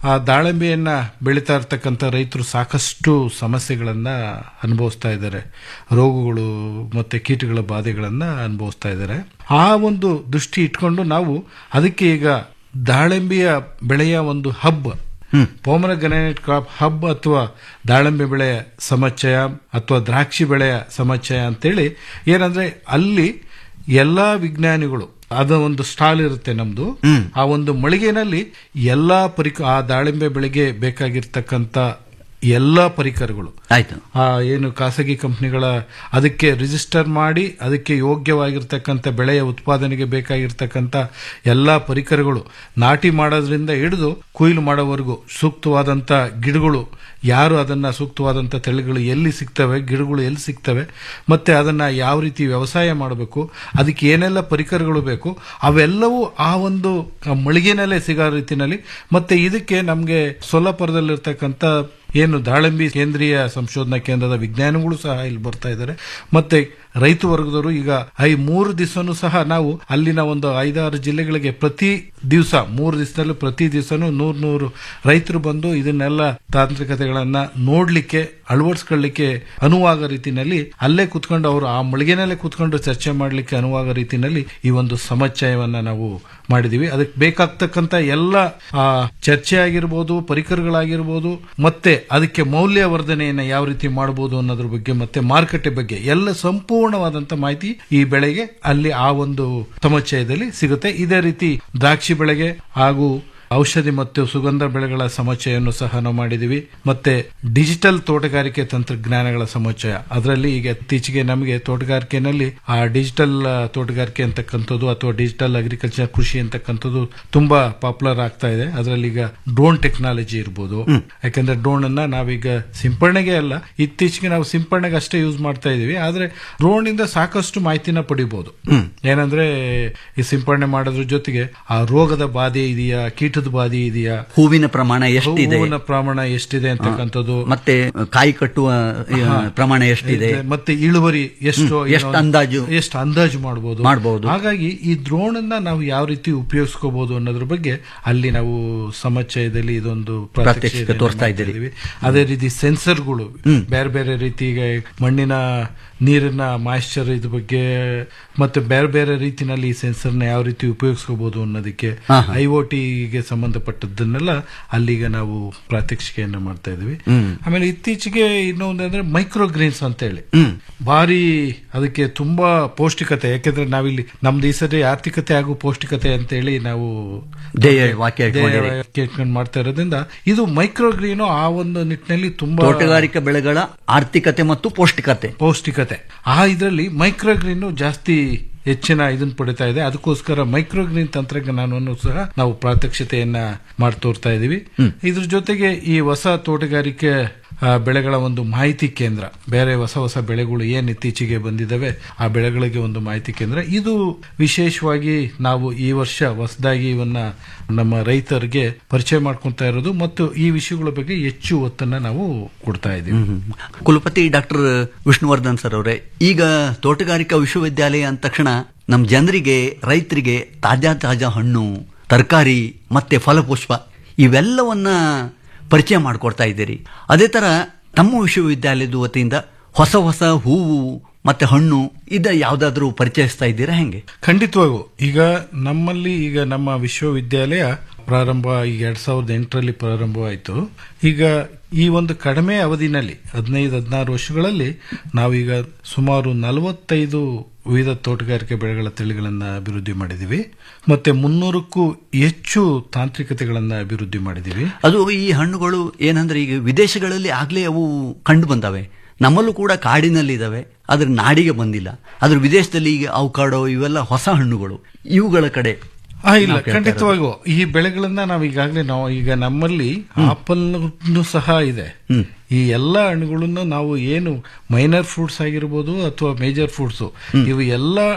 ಆ ದಾಳಿಂಬೆಯನ್ನ ಬೆಳೀತಾ ಇರ್ತಕ್ಕಂಥ ರೈತರು ಸಾಕಷ್ಟು ಸಮಸ್ಯೆಗಳನ್ನ ಅನುಭವಿಸ್ತಾ ಇದ್ದಾರೆ ರೋಗಗಳು ಮತ್ತೆ ಕೀಟಗಳ ಬಾಧೆಗಳನ್ನ ಅನುಭವಿಸ್ತಾ ಇದ್ದಾರೆ ಆ ಒಂದು ದೃಷ್ಟಿ ಇಟ್ಕೊಂಡು ನಾವು ಅದಕ್ಕೆ ಈಗ ದಾಳಿಂಬೆಯ ಬೆಳೆಯ ಒಂದು ಹಬ್ ಪೋಮರಗ್ರನೇಟ್ ಕ್ರಾಪ್ ಹಬ್ ಅಥವಾ ದಾಳಿಂಬೆ ಬೆಳೆಯ ಸಮಚಯ ಅಥವಾ ದ್ರಾಕ್ಷಿ ಬೆಳೆಯ ಸಮಚಯ ಅಂತೇಳಿ ಏನಂದ್ರೆ ಅಲ್ಲಿ ಎಲ್ಲಾ ವಿಜ್ಞಾನಿಗಳು ಅದ ಒಂದು ಸ್ಟಾಲ್ ಇರುತ್ತೆ ನಮ್ದು ಆ ಒಂದು ಮಳಿಗೆನಲ್ಲಿ ಎಲ್ಲಾ ಪರಿಕ ಆ ದಾಳಿಂಬೆ ಬೆಳೆಗೆ ಬೇಕಾಗಿರ್ತಕ್ಕಂಥ ಎಲ್ಲಾ ಪರಿಕರಗಳು ಆಯ್ತು ಆ ಏನು ಖಾಸಗಿ ಕಂಪನಿಗಳ ಅದಕ್ಕೆ ರಿಜಿಸ್ಟರ್ ಮಾಡಿ ಅದಕ್ಕೆ ಯೋಗ್ಯವಾಗಿರ್ತಕ್ಕಂಥ ಬೆಳೆಯ ಉತ್ಪಾದನೆಗೆ ಬೇಕಾಗಿರ್ತಕ್ಕಂಥ ಎಲ್ಲಾ ಪರಿಕರಗಳು ನಾಟಿ ಮಾಡೋದ್ರಿಂದ ಹಿಡಿದು ಕೊಯ್ಲು ಮಾಡೋವರೆಗೂ ಸೂಕ್ತವಾದಂಥ ಗಿಡಗಳು ಯಾರು ಅದನ್ನ ಸೂಕ್ತವಾದಂಥ ತಳಿಗಳು ಎಲ್ಲಿ ಸಿಗ್ತವೆ ಗಿಡಗಳು ಎಲ್ಲಿ ಸಿಗ್ತವೆ ಮತ್ತೆ ಅದನ್ನ ಯಾವ ರೀತಿ ವ್ಯವಸಾಯ ಮಾಡಬೇಕು ಅದಕ್ಕೆ ಏನೆಲ್ಲ ಪರಿಕರಗಳು ಬೇಕು ಅವೆಲ್ಲವೂ ಆ ಒಂದು ಮಳಿಗೆನಲ್ಲೇ ಸಿಗೋ ರೀತಿನಲ್ಲಿ ಮತ್ತೆ ಇದಕ್ಕೆ ನಮಗೆ ಸೊಲ್ಲಾಪುರದಲ್ಲಿರ್ತಕ್ಕಂಥ ಏನು ದಾಳಿಂಬಿ ಕೇಂದ್ರೀಯ ಸಂಶೋಧನಾ ಕೇಂದ್ರದ ವಿಜ್ಞಾನಿಗಳು ಸಹ ಇಲ್ಲಿ ಬರ್ತಾ ಇದ್ದಾರೆ ಮತ್ತೆ ರೈತ ವರ್ಗದವರು ಈಗ ಐ ಮೂರು ದಿವಸನೂ ಸಹ ನಾವು ಅಲ್ಲಿನ ಒಂದು ಐದಾರು ಜಿಲ್ಲೆಗಳಿಗೆ ಪ್ರತಿ ದಿವಸ ಮೂರು ದಿವಸದಲ್ಲಿ ಪ್ರತಿ ದಿವಸನೂ ನೂರ್ ನೂರು ರೈತರು ಬಂದು ಇದನ್ನೆಲ್ಲ ತಾಂತ್ರಿಕತೆಗಳನ್ನ ನೋಡ್ಲಿಕ್ಕೆ ಅಳವಡಿಸ್ಕೊಳ್ಳಿಕ್ಕೆ ಅನುವಾಗೋ ರೀತಿನಲ್ಲಿ ಅಲ್ಲೇ ಕುತ್ಕೊಂಡು ಅವರು ಆ ಮಳಿಗೆನಲ್ಲೇ ಕುತ್ಕೊಂಡು ಚರ್ಚೆ ಮಾಡಲಿಕ್ಕೆ ಅನುವಾಗೋ ರೀತಿನಲ್ಲಿ ಈ ಒಂದು ಸಮಚಯವನ್ನ ನಾವು ಮಾಡಿದೀವಿ ಅದಕ್ಕೆ ಬೇಕಾಗ್ತಕ್ಕಂತ ಎಲ್ಲ ಆ, ಚರ್ಚೆ ಆಗಿರ್ಬೋದು ಪರಿಕರಗಳಾಗಿರ್ಬೋದು ಮತ್ತೆ ಅದಕ್ಕೆ ಮೌಲ್ಯವರ್ಧನೆಯನ್ನ ಯಾವ ರೀತಿ ಮಾಡಬಹುದು ಅನ್ನೋದ್ರ ಬಗ್ಗೆ ಮತ್ತೆ ಮಾರುಕಟ್ಟೆ ಬಗ್ಗೆ ಎಲ್ಲ ಸಂಪೂರ್ಣವಾದಂತ ಮಾಹಿತಿ ಈ ಬೆಳೆಗೆ ಅಲ್ಲಿ ಆ ಒಂದು ಸಮಚಯದಲ್ಲಿ ಸಿಗುತ್ತೆ ಇದೇ ರೀತಿ ದ್ರಾಕ್ಷಿ ಬೆಳೆಗೆ ಹಾಗೂ ಔಷಧಿ ಮತ್ತು ಸುಗಂಧ ಬೆಳೆಗಳ ಸಮಚಯನ್ನು ಸಹ ನಾವು ಮಾಡಿದೀವಿ ಮತ್ತೆ ಡಿಜಿಟಲ್ ತೋಟಗಾರಿಕೆ ತಂತ್ರಜ್ಞಾನಗಳ ಸಮಚಯ ಅದರಲ್ಲಿ ಈಗ ಇತ್ತೀಚೆಗೆ ನಮಗೆ ತೋಟಗಾರಿಕೆನಲ್ಲಿ ಆ ಡಿಜಿಟಲ್ ಆ, ತೋಟಗಾರಿಕೆ ಅಂತಕ್ಕಂಥದ್ದು ಅಥವಾ ಡಿಜಿಟಲ್ ಅಗ್ರಿಕಲ್ಚರ್ ಕೃಷಿ ಅಂತಕ್ಕಂಥದ್ದು ತುಂಬಾ ಪಾಪ್ಯುಲರ್ ಆಗ್ತಾ ಇದೆ ಅದರಲ್ಲಿ ಈಗ ಡ್ರೋನ್ ಟೆಕ್ನಾಲಜಿ ಇರ್ಬೋದು ಯಾಕಂದ್ರೆ ಡ್ರೋನ್ ಅನ್ನ ನಾವೀಗ ಸಿಂಪರಣೆಗೆ ಅಲ್ಲ ಇತ್ತೀಚೆಗೆ ನಾವು ಸಿಂಪರಣೆಗೆ ಅಷ್ಟೇ ಯೂಸ್ ಮಾಡ್ತಾ ಇದೀವಿ ಆದ್ರೆ ಡ್ರೋನ್ ಇಂದ ಸಾಕಷ್ಟು ಮಾಹಿತಿನ ಪಡಿಬಹುದು ಏನಂದ್ರೆ ಈ ಸಿಂಪರಣೆ ಮಾಡೋದ್ರ ಜೊತೆಗೆ ಆ ರೋಗದ ಬಾಧೆ ಇದೆಯಾ ಕೀಟದ ಬಾಧೆ ಇದೆಯಾ ಹೂವಿನ ಪ್ರಮಾಣ ಎಷ್ಟಿದೆ ಹೂವಿನ ಪ್ರಮಾಣ ಎಷ್ಟಿದೆ ಅಂತಕ್ಕಂಥದ್ದು ಮತ್ತೆ ಕಾಯಿ ಕಟ್ಟುವ ಆ, ಹಾ. ಪ್ರಮಾಣ ಎಷ್ಟಿದೆ ಇದೆ. ಮತ್ತೆ ಇಳುವರಿ ಎಷ್ಟು ಹ್ಮ್. ಎಷ್ಟು ಅಂದಾಜು? ಎಷ್ಟು ಅಂದಾಜು ಮಾಡಬಹುದು ಮಾಡ್ಬೋದು. ಹಾಗಾಗಿ ಈ ಡ್ರೋನ್ ಅನ್ನ ನಾವು ಯಾವ ರೀತಿ ಉಪಯೋಗಿಸ್ಕೋಬಹುದು ಅನ್ನೋದ್ರ ಬಗ್ಗೆ ಅಲ್ಲಿ ನಾವು ಸಮಚಯದಲ್ಲಿ ಇದೊಂದು ಪ್ರಾತ್ಯಕ್ಷಿಕೆ ಪ್ರಾತ್ಯಕ್ಷಿಕೆಯನ್ನ ತೋರಿಸ್ತಾ ಮಾಡ್ತಾ ಇದ್ದೀರಿ. ಇದೀವಿ. ಅದೇ ರೀತಿ ಸೆನ್ಸರ್ಗಳು ಬೇರೆ ಬೇರೆ ರೀತಿ ಈಗ ಮಣ್ಣಿನ ನೀರಿನ ಮಾಯಿಶ್ಚರ್ ಇದ್ರ ಬಗ್ಗೆ ಮತ್ತೆ ಬೇರೆ ಬೇರೆ ರೀತಿನಲ್ಲಿ ಈ ಸೆನ್ಸರ್ನ ಯಾವ ರೀತಿ ಉಪಯೋಗಿಸ್ಕೋಬಹುದು ಅನ್ನೋದಕ್ಕೆ ಹಾ, ಐ ಒ ಟಿಗೆ ಸಂಬಂಧಪಟ್ಟದ್ದನ್ನೆಲ್ಲ ಅಲ್ಲಿಗ ನಾವು ಪ್ರಾತ್ಯಕ್ಷಿಕೆಯನ್ನ ಮಾಡ್ತಾ ಇದೀವಿ ಹ್ಮ್. ಆಮೇಲೆ ಇತ್ತೀಚೆಗೆ ಇನ್ನೊಂದು ಅಂದ್ರೆ ಮೈಕ್ರೋ ಗ್ರೀನ್ಸ್ ಅಂತ ಹೇಳಿ ಭಾರಿ ಅದಕ್ಕೆ ತುಂಬಾ ಪೌಷ್ಟಿಕತೆ ಯಾಕೆಂದ್ರೆ ನಾವಿಲ್ಲಿ ನಮ್ದು ಈ ಸರಿ ಆರ್ಥಿಕತೆ ಹಾಗೂ ಪೌಷ್ಟಿಕತೆ ಅಂತ ಹೇಳಿ ನಾವು ಧ್ಯೇಯ ವಾಕ್ಯ ಧ್ಯೇಯ ಇಟ್ಕೊಂಡಿರಿ. ವಾಕ್ಯ ಇಟ್ಕೊಂಡು ಮಾಡ್ತಾ ಇರೋದ್ರಿಂದ ಇದು ಮೈಕ್ರೋ ಗ್ರೀನು ಆ ಒಂದು ನಿಟ್ಟಿನಲ್ಲಿ ತುಂಬಾ ತೋಟಗಾರಿಕಾ ಬೆಳೆಗಳ ಆರ್ಥಿಕತೆ ಮತ್ತು ಪೌಷ್ಟಿಕತೆ ಪೌಷ್ಟಿಕತೆ ಆ ಇದರಲ್ಲಿ ಮೈಕ್ರೋ ಗ್ರೀನ್ ಜಾಸ್ತಿ ಹೆಚ್ಚಿನ ಇದನ್ನ ಪಡಿತಾ ಇದೆ ಅದಕ್ಕೋಸ್ಕರ ಮೈಕ್ರೋ ಗ್ರೀನ್ ತಂತ್ರಜ್ಞಾನವನ್ನು ಸಹ ನಾವು ಪ್ರಾತ್ಯಕ್ಷತೆಯನ್ನ ಮಾಡಿ ತೋರ್ತಾ ಇದೀವಿ ಇದ್ರ ಜೊತೆಗೆ ಈ ಹೊಸ ತೋಟಗಾರಿಕೆ ಆ, ಬೆಳೆಗಳ ಒಂದು ಮಾಹಿತಿ ಕೇಂದ್ರ ಬೇರೆ ಹೊಸ ಹೊಸ ಬೆಳೆಗಳು ಏನ್ ಇತ್ತೀಚೆಗೆ ಬಂದಿದ್ದಾವೆ ಆ ಬೆಳೆಗಳಿಗೆ ಒಂದು ಮಾಹಿತಿ ಕೇಂದ್ರ ಇದು ವಿಶೇಷವಾಗಿ ನಾವು ಈ ವರ್ಷ ಹೊಸದಾಗಿ ಇವನ್ನ ನಮ್ಮ ರೈತರಿಗೆ ಪರಿಚಯ ಮಾಡ್ಕೊಂತಾ ಇರೋದು ಮತ್ತು ಈ ವಿಷಯಗಳ ಬಗ್ಗೆ ಹೆಚ್ಚು ಒತ್ತನ್ನ ನಾವು ಕೊಡ್ತಾ ಇದ್ದೀವಿ ಕುಲಪತಿ ಡಾಕ್ಟರ್ ವಿಷ್ಣುವರ್ಧನ್ ಸರ್ ಅವರೇ ಈಗ ತೋಟಗಾರಿಕಾ ವಿಶ್ವವಿದ್ಯಾಲಯ ಅಂದ ತಕ್ಷಣ ನಮ್ಮ ಜನರಿಗೆ ರೈತರಿಗೆ ತಾಜಾ ತಾಜಾ ಹಣ್ಣು ತರಕಾರಿ ಮತ್ತೆ ಫಲಪುಷ್ಪ ಇವೆಲ್ಲವನ್ನ ಪರಿಚಯ ಮಾಡಿಕೊಡ್ತಾ ಇದ್ದೀರಿ ಅದೇ ತರ ತಮ್ಮ ವಿಶ್ವವಿದ್ಯಾಲಯದ ವತಿಯಿಂದ ಹೊಸ ಹೊಸ ಹೂವು ಮತ್ತೆ ಹಣ್ಣು ಇದ ಯಾವ್ದಾದ್ರೂ ಪರಿಚಯಿಸ್ತಾ ಇದ್ದೀರಾ ಹೆಂಗೆ ಖಂಡಿತವಾಗೂ ಈಗ ನಮ್ಮಲ್ಲಿ ಈಗ ನಮ್ಮ ವಿಶ್ವವಿದ್ಯಾಲಯ ಪ್ರಾರಂಭ ಈಗ ಎರಡ್ ಸಾವಿರದ ಎಂಟರಲ್ಲಿ ಪ್ರಾರಂಭವಾಯಿತು ಈಗ ಈ ಒಂದು ಕಡಿಮೆ ಅವಧಿನಲ್ಲಿ ಹದಿನೈದು ಹದಿನಾರು ವರ್ಷಗಳಲ್ಲಿ ನಾವೀಗ ಸುಮಾರು ನಲವತ್ತೈದು ವಿವಿಧ ತೋಟಗಾರಿಕೆ ಬೆಳೆಗಳ ತಳಿಗಳನ್ನ ಅಭಿವೃದ್ಧಿ ಮಾಡಿದೀವಿ ಮತ್ತೆ ಮುನ್ನೂರಕ್ಕೂ ಹೆಚ್ಚು ತಾಂತ್ರಿಕತೆಗಳನ್ನ ಅಭಿವೃದ್ಧಿ ಮಾಡಿದೀವಿ ಅದು ಈ ಹಣ್ಣುಗಳು ಏನಂದ್ರೆ ಈಗ ವಿದೇಶಗಳಲ್ಲಿ ಆಗ್ಲೇ ಅವು ಕಂಡು ಬಂದವೆ ನಮ್ಮಲ್ಲೂ ಕೂಡ ಕಾಡಿನಲ್ಲಿ ಇದಾವೆ ಆದ್ರೆ ನಾಡಿಗೆ ಬಂದಿಲ್ಲ ಆದ್ರೆ ವಿದೇಶದಲ್ಲಿ ಈಗ ಅವಕಾಡೋ ಇವೆಲ್ಲ ಹೊಸ ಹಣ್ಣುಗಳು ಇವುಗಳ ಕಡೆ ಆ, ಇಲ್ಲ ನಾವು ಕೇಳ್ತಾ ಇರೋದು. ಖಂಡಿತವಾಗೂ ಈ ಬೆಳೆಗಳನ್ನ ನಾವು ಈಗಾಗಲೇ ನಾವು ಈಗ ನಮ್ಮಲ್ಲಿ ಆಪಲ್ ಸಹ ಇದೆ ಈ ಎಲ್ಲ ಹಣ್ಣುಗಳನ್ನು ನಾವು ಏನು ಮೈನರ್ ಫ್ರೂಟ್ಸ್ ಆಗಿರ್ಬೋದು ಅಥವಾ ಮೇಜರ್ ಫ್ರೂಟ್ಸ್ ಇವು ಎಲ್ಲ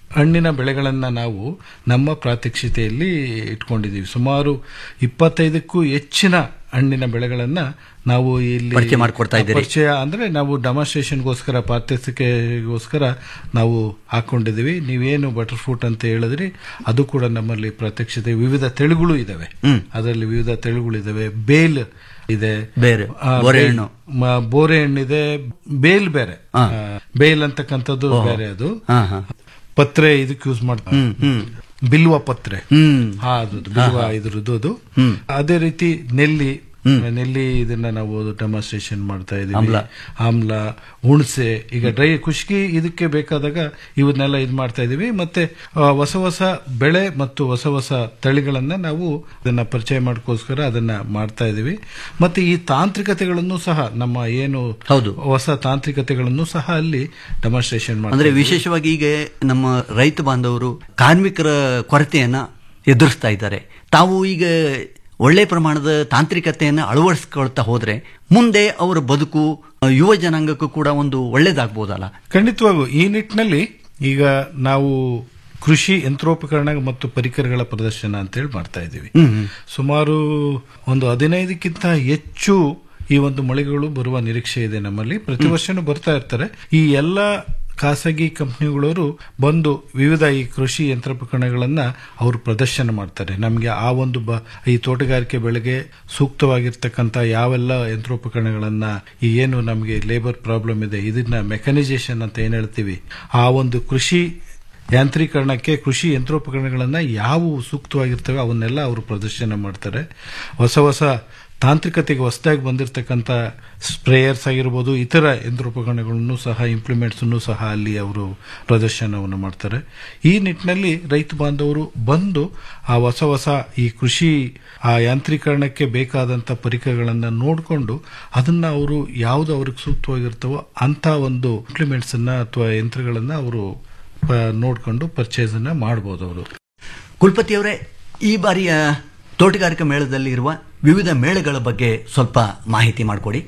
ಹಣ್ಣಿನ ಬೆಳೆಗಳನ್ನ ನಾವು ನಮ್ಮ ಪ್ರಾತ್ಯಕ್ಷಿತೆಯಲ್ಲಿ ಇಟ್ಕೊಂಡಿದ್ದೀವಿ ಸುಮಾರು ಇಪ್ಪತ್ತೈದಕ್ಕೂ ಹೆಚ್ಚಿನ ಹಣ್ಣಿನ ಬೆಳೆಗಳನ್ನ ನಾವು ಇಲ್ಲಿ ಪರಿಚಯ ಮಾಡ್ಕೊಡ್ತಾ ಇದ್ದೀರಿ. ಪರಿಚಯ ಅಂದ್ರೆ ನಾವು ಡೆಮಾನ್ಸ್ಟ್ರೇಷನ್ಗೋಸ್ಕರ ಪ್ರಾತ್ಯಕ್ಷಿಕೆಗೋಸ್ಕರ ನಾವು ಹಾಕೊಂಡಿದ್ದೀವಿ ನೀವೇನು ಬಟರ್ ಫ್ರೂಟ್ ಅಂತ ಹೇಳಿದ್ರಿ ಅದು ಕೂಡ ನಮ್ಮಲ್ಲಿ ಪ್ರಾತ್ಯಕ್ಷಿತೆ ವಿವಿಧ ತೆಳುಗಳು ಇದಾವೆ ಅದರಲ್ಲಿ ವಿವಿಧ ತೆಳುಗಳು ಇದಾವೆ ಬೇಲ್ ಇದೆ ಬೇರೆ, ಆ, ಬೋರೆ ಬೇಲ್- ಹಣ್ಣು. ಮ- ಬೋರೆ ಹಣ್ಣಿದೆ ಬೇಲ್ ಬೇರೆ ಹಾ. ಆ, ಬೇಲ್ ಅಂತಕ್ಕಂಥದ್ದು ಓಹೋ. ಬೇರೆ ಅದು ಹಾ, ಹಾ. ಪತ್ರೆ ಇದಕ್ಕೆ ಯೂಸ್ ಮಾಡ್ತಾರೆ ಬಿಲ್ವ ಪತ್ರೆ ಹ್ಮ್. ಹಾ ಅದು ಬಿಲ್ವ ಇದ್ರದ್ದು ಅದು ಅದೇ ರೀತಿ ನೆಲ್ಲಿ ನೆಲ್ಲಿ ಇದನ್ನ ನಾವು ಡೆಮಾನ್ಸ್ಟ್ರೇಷನ್ ಮಾಡ್ತಾ ಇದೀವಿ ಆಮ್ಲ. ಆಮ್ಲ ಹುಣಸೆ ಈಗ ಡ್ರೈ ಖುಷ್ಕಿ ಇದಕ್ಕೆ ಬೇಕಾದಾಗ ಇವನ್ನೆಲ್ಲ ಇದು ಮಾಡ್ತಾ ಇದೀವಿ ಮತ್ತೆ ಆ, ಹೊಸ ಹೊಸ ಬೆಳೆ ಮತ್ತು ಹೊಸ ಹೊಸ ತಳಿಗಳನ್ನ ನಾವು ಅದನ್ನ ಪರಿಚಯ ಮಾಡ್ಕೋಸ್ಕರ ಅದನ್ನ ಮಾಡ್ತಾ ಇದೀವಿ ಮತ್ತೆ ಈ ತಾಂತ್ರಿಕತೆಗಳನ್ನು ಸಹ ನಮ್ಮ ಏನು ಹೌದು ಹೊಸ ತಾಂತ್ರಿಕತೆಗಳನ್ನು ಸಹ ಅಲ್ಲಿ ಡೆಮಾನ್ಸ್ಟ್ರೇಷನ್ ಅಂದ್ರೆ ಮಾಡ್ತಾರೆ ವಿಶೇಷವಾಗಿ ಈಗ ನಮ್ಮ ರೈತ ಬಾಂಧವರು ಕಾರ್ಮಿಕರ ಕೊರತೆಯನ್ನ ಎದುರಿಸ್ತಾ ಇದ್ದಾರೆ ತಾವು ಈಗ ಒಳ್ಳೆ ಪ್ರಮಾಣದ ತಾಂತ್ರಿಕತೆಯನ್ನು ಅಳವಡಿಸ್ಕೊಳ್ತಾ ಹೋದ್ರೆ ಮುಂದೆ ಅವರ ಬದುಕು ಆ, ಯುವ ಜನಾಂಗಕ್ಕೂ ಕೂಡ ಒಂದು ಒಳ್ಳೇದಾಗ್ಬೋದಲ್ಲ ಖಂಡಿತವಾಗೂ ಈ ನಿಟ್ಟಿನಲ್ಲಿ ಈಗ ನಾವು ಕೃಷಿ ಯಂತ್ರೋಪಕರಣ ಮತ್ತು ಪರಿಕರಗಳ ಪ್ರದರ್ಶನ ಅಂತೇಳಿ ಮಾಡ್ತಾ ಇದ್ದೀವಿ ಸುಮಾರು ಒಂದು ಹದಿನೈದಕ್ಕಿಂತ ಹೆಚ್ಚು ಈ ಒಂದು ಮಳಿಗೆಗಳು ಬರುವ ನಿರೀಕ್ಷೆ ಇದೆ ನಮ್ಮಲ್ಲಿ ಪ್ರತಿ ವರ್ಷನೂ ಬರ್ತಾ ಇರ್ತಾರೆ ಈ ಎಲ್ಲ ಖಾಸಗಿ ಕಂಪನಿಗಳವರು ಬಂದು ವಿವಿಧ ಈ ಕೃಷಿ ಯಂತ್ರೋಪಕರಣಗಳನ್ನ ಅವರು ಪ್ರದರ್ಶನ ಮಾಡ್ತಾರೆ ನಮಗೆ ಆ ಒಂದು ಬ ಈ ತೋಟಗಾರಿಕೆ ಬೆಳೆಗೆ ಸೂಕ್ತವಾಗಿರ್ತಕ್ಕಂಥ ಯಾವೆಲ್ಲ ಯಂತ್ರೋಪಕರಣಗಳನ್ನ ಈ ಏನು ನಮಗೆ ಲೇಬರ್ ಪ್ರಾಬ್ಲಮ್ ಇದೆ ಇದನ್ನ ಮೆಕನೈಸೇಷನ್ ಅಂತ ಏನ್ ಹೇಳ್ತೀವಿ ಆ ಒಂದು ಕೃಷಿ ಯಾಂತ್ರೀಕರಣಕ್ಕೆ ಕೃಷಿ ಯಂತ್ರೋಪಕರಣಗಳನ್ನ ಯಾವುವು ಸೂಕ್ತವಾಗಿರ್ತವೆ ಅವನ್ನೆಲ್ಲ ಅವರು ಪ್ರದರ್ಶನ ಮಾಡ್ತಾರೆ ಹೊಸ ಹೊಸ ತಾಂತ್ರಿಕತೆಗೆ ಹೊಸದಾಗಿ ಬಂದಿರತಕ್ಕಂಥ ಸ್ಪ್ರೇಯರ್ಸ್ ಆಗಿರ್ಬೋದು ಇತರ ಯಂತ್ರೋಪಕರಣಗಳನ್ನು ಸಹ ಇಂಪ್ಲಿಮೆಂಟ್ಸ್ ಸಹ ಅಲ್ಲಿ ಅವರು ಪ್ರದರ್ಶನವನ್ನು ಮಾಡ್ತಾರೆ ಈ ನಿಟ್ಟಿನಲ್ಲಿ ರೈತ ಬಾಂಧವರು ಬಂದು ಆ ಹೊಸ ಹೊಸ ಈ ಕೃಷಿ ಆ ಯಾಂತ್ರೀಕರಣಕ್ಕೆ ಬೇಕಾದಂಥ ಪರಿಕರಗಳನ್ನು ನೋಡಿಕೊಂಡು ಅದನ್ನ ಅವರು ಯಾವುದು ಅವ್ರಿಗೆ ಸೂಕ್ತವಾಗಿರ್ತವೋ ಅಂತ ಒಂದು ಇಂಪ್ಲಿಮೆಂಟ್ಸ್ ಅನ್ನ ಅಥವಾ ಯಂತ್ರಗಳನ್ನ ಅವರು ನೋಡಿಕೊಂಡು ಪರ್ಚೇಸ್ ಅನ್ನ ಮಾಡಬಹುದು ಅವರು ಕುಲಪತಿಯವರೇ ಈ ಬಾರಿಯ ತೋಟಗಾರಿಕಾ ಮೇಳದಲ್ಲಿ ಇರುವ ವಿವಿಧ ಮೇಳಗಳ ಬಗ್ಗೆ ಸ್ವಲ್ಪ ಮಾಹಿತಿ ಮಾಡಿಕೊಡಿ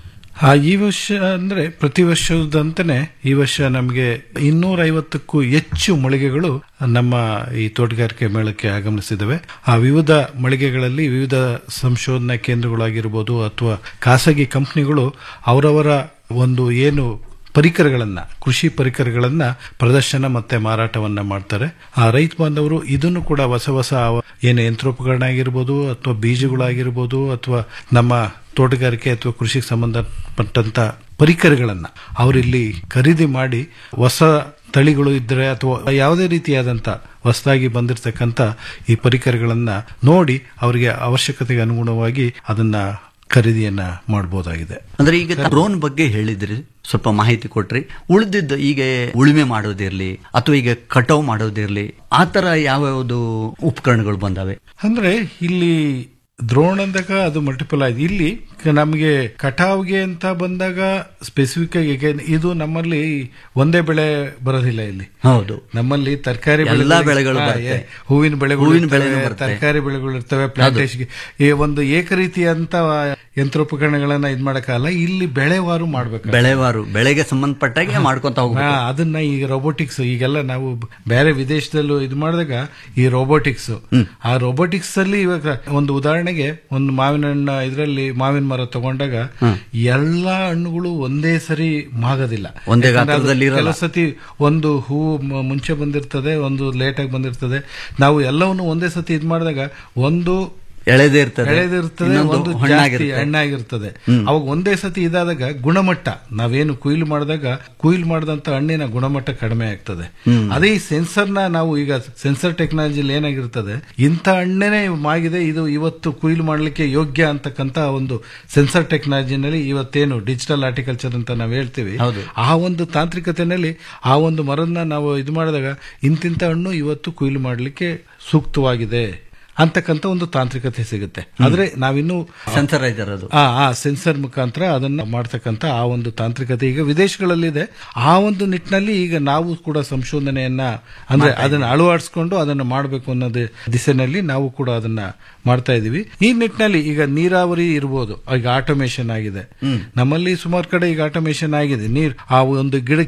ಆ ಈ ವರ್ಷ ಅಂದ್ರೆ ಪ್ರತಿ ವರ್ಷದಂತೆನೆ ಈ ವರ್ಷ ನಮಗೆ ಇನ್ನೂರ ಐವತ್ತಕ್ಕೂ ಹೆಚ್ಚು ಮಳಿಗೆಗಳು ನಮ್ಮ ಈ ತೋಟಗಾರಿಕೆ ಮೇಳಕ್ಕೆ ಆಗಮಿಸಿದವೆ ಆ ವಿವಿಧ ಮಳಿಗೆಗಳಲ್ಲಿ ವಿವಿಧ ಸಂಶೋಧನಾ ಕೇಂದ್ರಗಳಾಗಿರ್ಬೋದು ಅಥವಾ ಖಾಸಗಿ ಕಂಪನಿಗಳು ಅವರವರ ಒಂದು ಏನು ಪರಿಕರಗಳನ್ನ ಕೃಷಿ ಪರಿಕರಗಳನ್ನ ಪ್ರದರ್ಶನ ಮತ್ತೆ ಮಾರಾಟವನ್ನ ಮಾಡ್ತಾರೆ ಆ ರೈತ ಬಾಂಧವರು ಇದನ್ನು ಕೂಡ ಹೊಸ ಹೊಸ ಏನು ಯಂತ್ರೋಪಕರಣ ಆಗಿರ್ಬೋದು ಅಥವಾ ಬೀಜಗಳಾಗಿರ್ಬೋದು ಅಥವಾ ನಮ್ಮ ತೋಟಗಾರಿಕೆ ಅಥವಾ ಕೃಷಿಗೆ ಸಂಬಂಧಪಟ್ಟಂತ ಪರಿಕರಗಳನ್ನ ಅವರಿಲ್ಲಿ ಖರೀದಿ ಮಾಡಿ ಹೊಸ ತಳಿಗಳು ಇದ್ದರೆ ಅಥವಾ ಯಾವುದೇ ರೀತಿಯಾದಂತ ಹೊಸದಾಗಿ ಬಂದಿರತಕ್ಕಂತ ಈ ಪರಿಕರಗಳನ್ನ ನೋಡಿ ಅವರಿಗೆ ಅವಶ್ಯಕತೆಗೆ ಅನುಗುಣವಾಗಿ ಅದನ್ನ ಖರೀದಿಯನ್ನ ಮಾಡಬಹುದಾಗಿದೆ ಅಂದ್ರೆ ಈಗ ಡ್ರೋನ್ ಬಗ್ಗೆ ಹೇಳಿದ್ರಿ ಸ್ವಲ್ಪ ಮಾಹಿತಿ ಕೊಟ್ರಿ ಉಳಿದಿದ್ದು ಈಗ ಉಳುಮೆ ಮಾಡೋದಿರ್ಲಿ ಅಥವಾ ಈಗ ಕಟಾವ್ ಮಾಡೋದಿರ್ಲಿ ಆ ತರ ಯಾವ್ಯಾವುದು ಉಪಕರಣಗಳು ಬಂದಾವೆ ಅಂದ್ರೆ ಇಲ್ಲಿ ದ್ರೋಣ್ ಅಂದಾಗ ಅದು ಮಲ್ಟಿಪಲ್ ಆಯ್ತು ಇಲ್ಲಿ ನಮಗೆ ಕಟಾವ್ಗೆ ಅಂತ ಬಂದಾಗ ಸ್ಪೆಸಿಫಿಕ್ ಆಗಿ ಈಗ ಇದು ನಮ್ಮಲ್ಲಿ ಒಂದೇ ಬೆಳೆ ಬರೋದಿಲ್ಲ ಇಲ್ಲಿ ಹೌದು ನಮ್ಮಲ್ಲಿ ತರಕಾರಿ ಎಲ್ಲಾ ಬೆಳೆಗಳು ಬರುತ್ತೆ. ಹೂವಿನ ಬೆಳೆಗಳು ಹೂವಿನ ಇರ್ತವೆ, ಬೆಳೆನೂ ಬರುತ್ತೆ. ತರಕಾರಿ ಬೆಳೆಗಳು ಇರ್ತವೆ ಪ್ಲಾಂಟೇಶನ್ ಈ ಒಂದು ಏಕರೀತಿಯಂತ ಯಂತ್ರೋಪಕರಣಗಳನ್ನ ಇದ್ ಮಾಡಕ್ಕಲ್ಲ ಇಲ್ಲಿ ಬೆಳೆವಾರು ಮಾಡ್ಬೇಕು ಬೆಳೆವಾರು ಬೆಳೆಗೆ ಸಂಬಂಧಪಟ್ಟಾಗೆ ಮಾಡ್ಕೊಂತ ಹಾ, ಹೋಗ್ಬೇಕು ಅದನ್ನ ಈಗ ರೋಬೋಟಿಕ್ಸ್ ಈಗೆಲ್ಲ ನಾವು ಬೇರೆ ವಿದೇಶದಲ್ಲೂ ಇದು ಮಾಡಿದಾಗ ಈ ರೋಬೋಟಿಕ್ಸ್ ಆ ರೋಬೋಟಿಕ್ಸ್ ಅಲ್ಲಿ ಇವಾಗ ಒಂದು ಉದಾಹರಣೆಗೆ ಒಂದು ಮಾವಿನ ಹಣ್ಣು ಇದರಲ್ಲಿ ಮಾವಿನ ಮರ ತಗೊಂಡಾಗ ಎಲ್ಲಾ ಹಣ್ಣುಗಳು ಒಂದೇ ಸರಿ ಮಾಗೋದಿಲ್ಲ ಒಂದೇ ಯಾಕಂದ್ರೆ ಅದು ಗಾತ್ರದಲ್ಲಿ ಇರಲ್ಲ. ಕೆಲವು ಸತಿ ಒಂದು ಹೂವು ಮ- ಮುಂಚೆ ಬಂದಿರ್ತದೆ ಒಂದು ಲೇಟ್ ಆಗಿ ಬಂದಿರ್ತದೆ ನಾವು ಎಲ್ಲವನ್ನು ಒಂದೇ ಸತಿ ಇದ್ ಮಾಡಿದಾಗ ಒಂದು ಎಳೆದೇ ಇರ್ತದೆ ಎಳೆದಿರ್ತದೆ ಇನ್ನೊಂದು ಒಂದು ಜಾಸ್ತಿ ಹಣ್ಣಾಗಿರುತ್ತೆ. ಹಣ್ಣಾಗಿರ್ತದೆ ಅವಾಗ ಒಂದೇ ಸತಿ ಇದಾದಾಗ ಗುಣಮಟ್ಟ ನಾವೇನು ಕುಯ್ಲು ಮಾಡಿದಾಗ ಕುಯ್ಲು ಮಾಡಿದಂತ ಹಣ್ಣಿನ ಗುಣಮಟ್ಟ ಕಡಿಮೆ ಆಗ್ತದೆ ಅದೇ ಈ ಸೆನ್ಸರ್ನ ನಾವು ಈಗ ಸೆನ್ಸರ್ ಟೆಕ್ನಾಲಜಿಲಿ ಏನಾಗಿರ್ತದೆ ಇಂಥ ಹಣ್ಣೇನೆ ಮಾಗಿದೆ ಇದು ಇವತ್ತು ಕುಯ್ಲು ಮಾಡಲಿಕ್ಕೆ ಯೋಗ್ಯ ಅಂತಕ್ಕಂತ ಒಂದು ಸೆನ್ಸರ್ ಟೆಕ್ನಾಲಜಿನಲ್ಲಿ ಇವತ್ತೇನು ಡಿಜಿಟಲ್ ಆರ್ಟಿಕಲ್ಚರ್ ಅಂತ ನಾವು ಹೇಳ್ತೀವಿ ಹೌದು. ಆ ಒಂದು ತಾಂತ್ರಿಕತೆನಲ್ಲಿ ಆ ಒಂದು ಮರನ್ನ ನಾವು ಇದು ಮಾಡಿದಾಗ ಇಂತಿಂತ ಹಣ್ಣು ಇವತ್ತು ಕುಯ್ಲು ಮಾಡಲಿಕ್ಕೆ ಸೂಕ್ತವಾಗಿದೆ ಅಂತಕ್ಕಂಥ ಒಂದು ತಾಂತ್ರಿಕತೆ ಸಿಗುತ್ತೆ ಆದ್ರೆ ನಾವಿನ್ನು ಸೆನ್ಸರೈಸರ್ ಅದು ಆ ಆ ಸೆನ್ಸರ್ ಮುಖಾಂತರ ಅದನ್ನ ಮಾಡ್ತಕ್ಕಂಥ ಆ ಒಂದು ತಾಂತ್ರಿಕತೆ ಈಗ ವಿದೇಶಗಳಲ್ಲಿದೆ ಆ ಒಂದು ನಿಟ್ಟಿನಲ್ಲಿ ಈಗ ನಾವು ಕೂಡ ಸಂಶೋಧನೆಯನ್ನ ಅಂದ್ರೆ ಅದನ್ನ ಅಳವಡಿಸ್ಕೊಂಡು ಅದನ್ನ ಮಾಡಬೇಕು ಅನ್ನೋದು ದಿಸೆನಲ್ಲಿ ನಾವು ಕೂಡ ಅದನ್ನ ಮಾಡ್ತಾ ಇದೀವಿ ಈ ನಿಟ್ಟಿನಲ್ಲಿ ಈಗ ನೀರಾವರಿ ಇರ್ಬೋದು ಈಗ ಆಟೋಮೇಶನ್ ಆಗಿದೆ ನಮ್ಮಲ್ಲಿ ಸುಮಾರು ಕಡೆ ಈಗ ಆಟೋಮೇಶನ್ ಆಗಿದೆ ನೀರ್ ಆ ಒಂದು ಗಿಡಕ್ಕೆ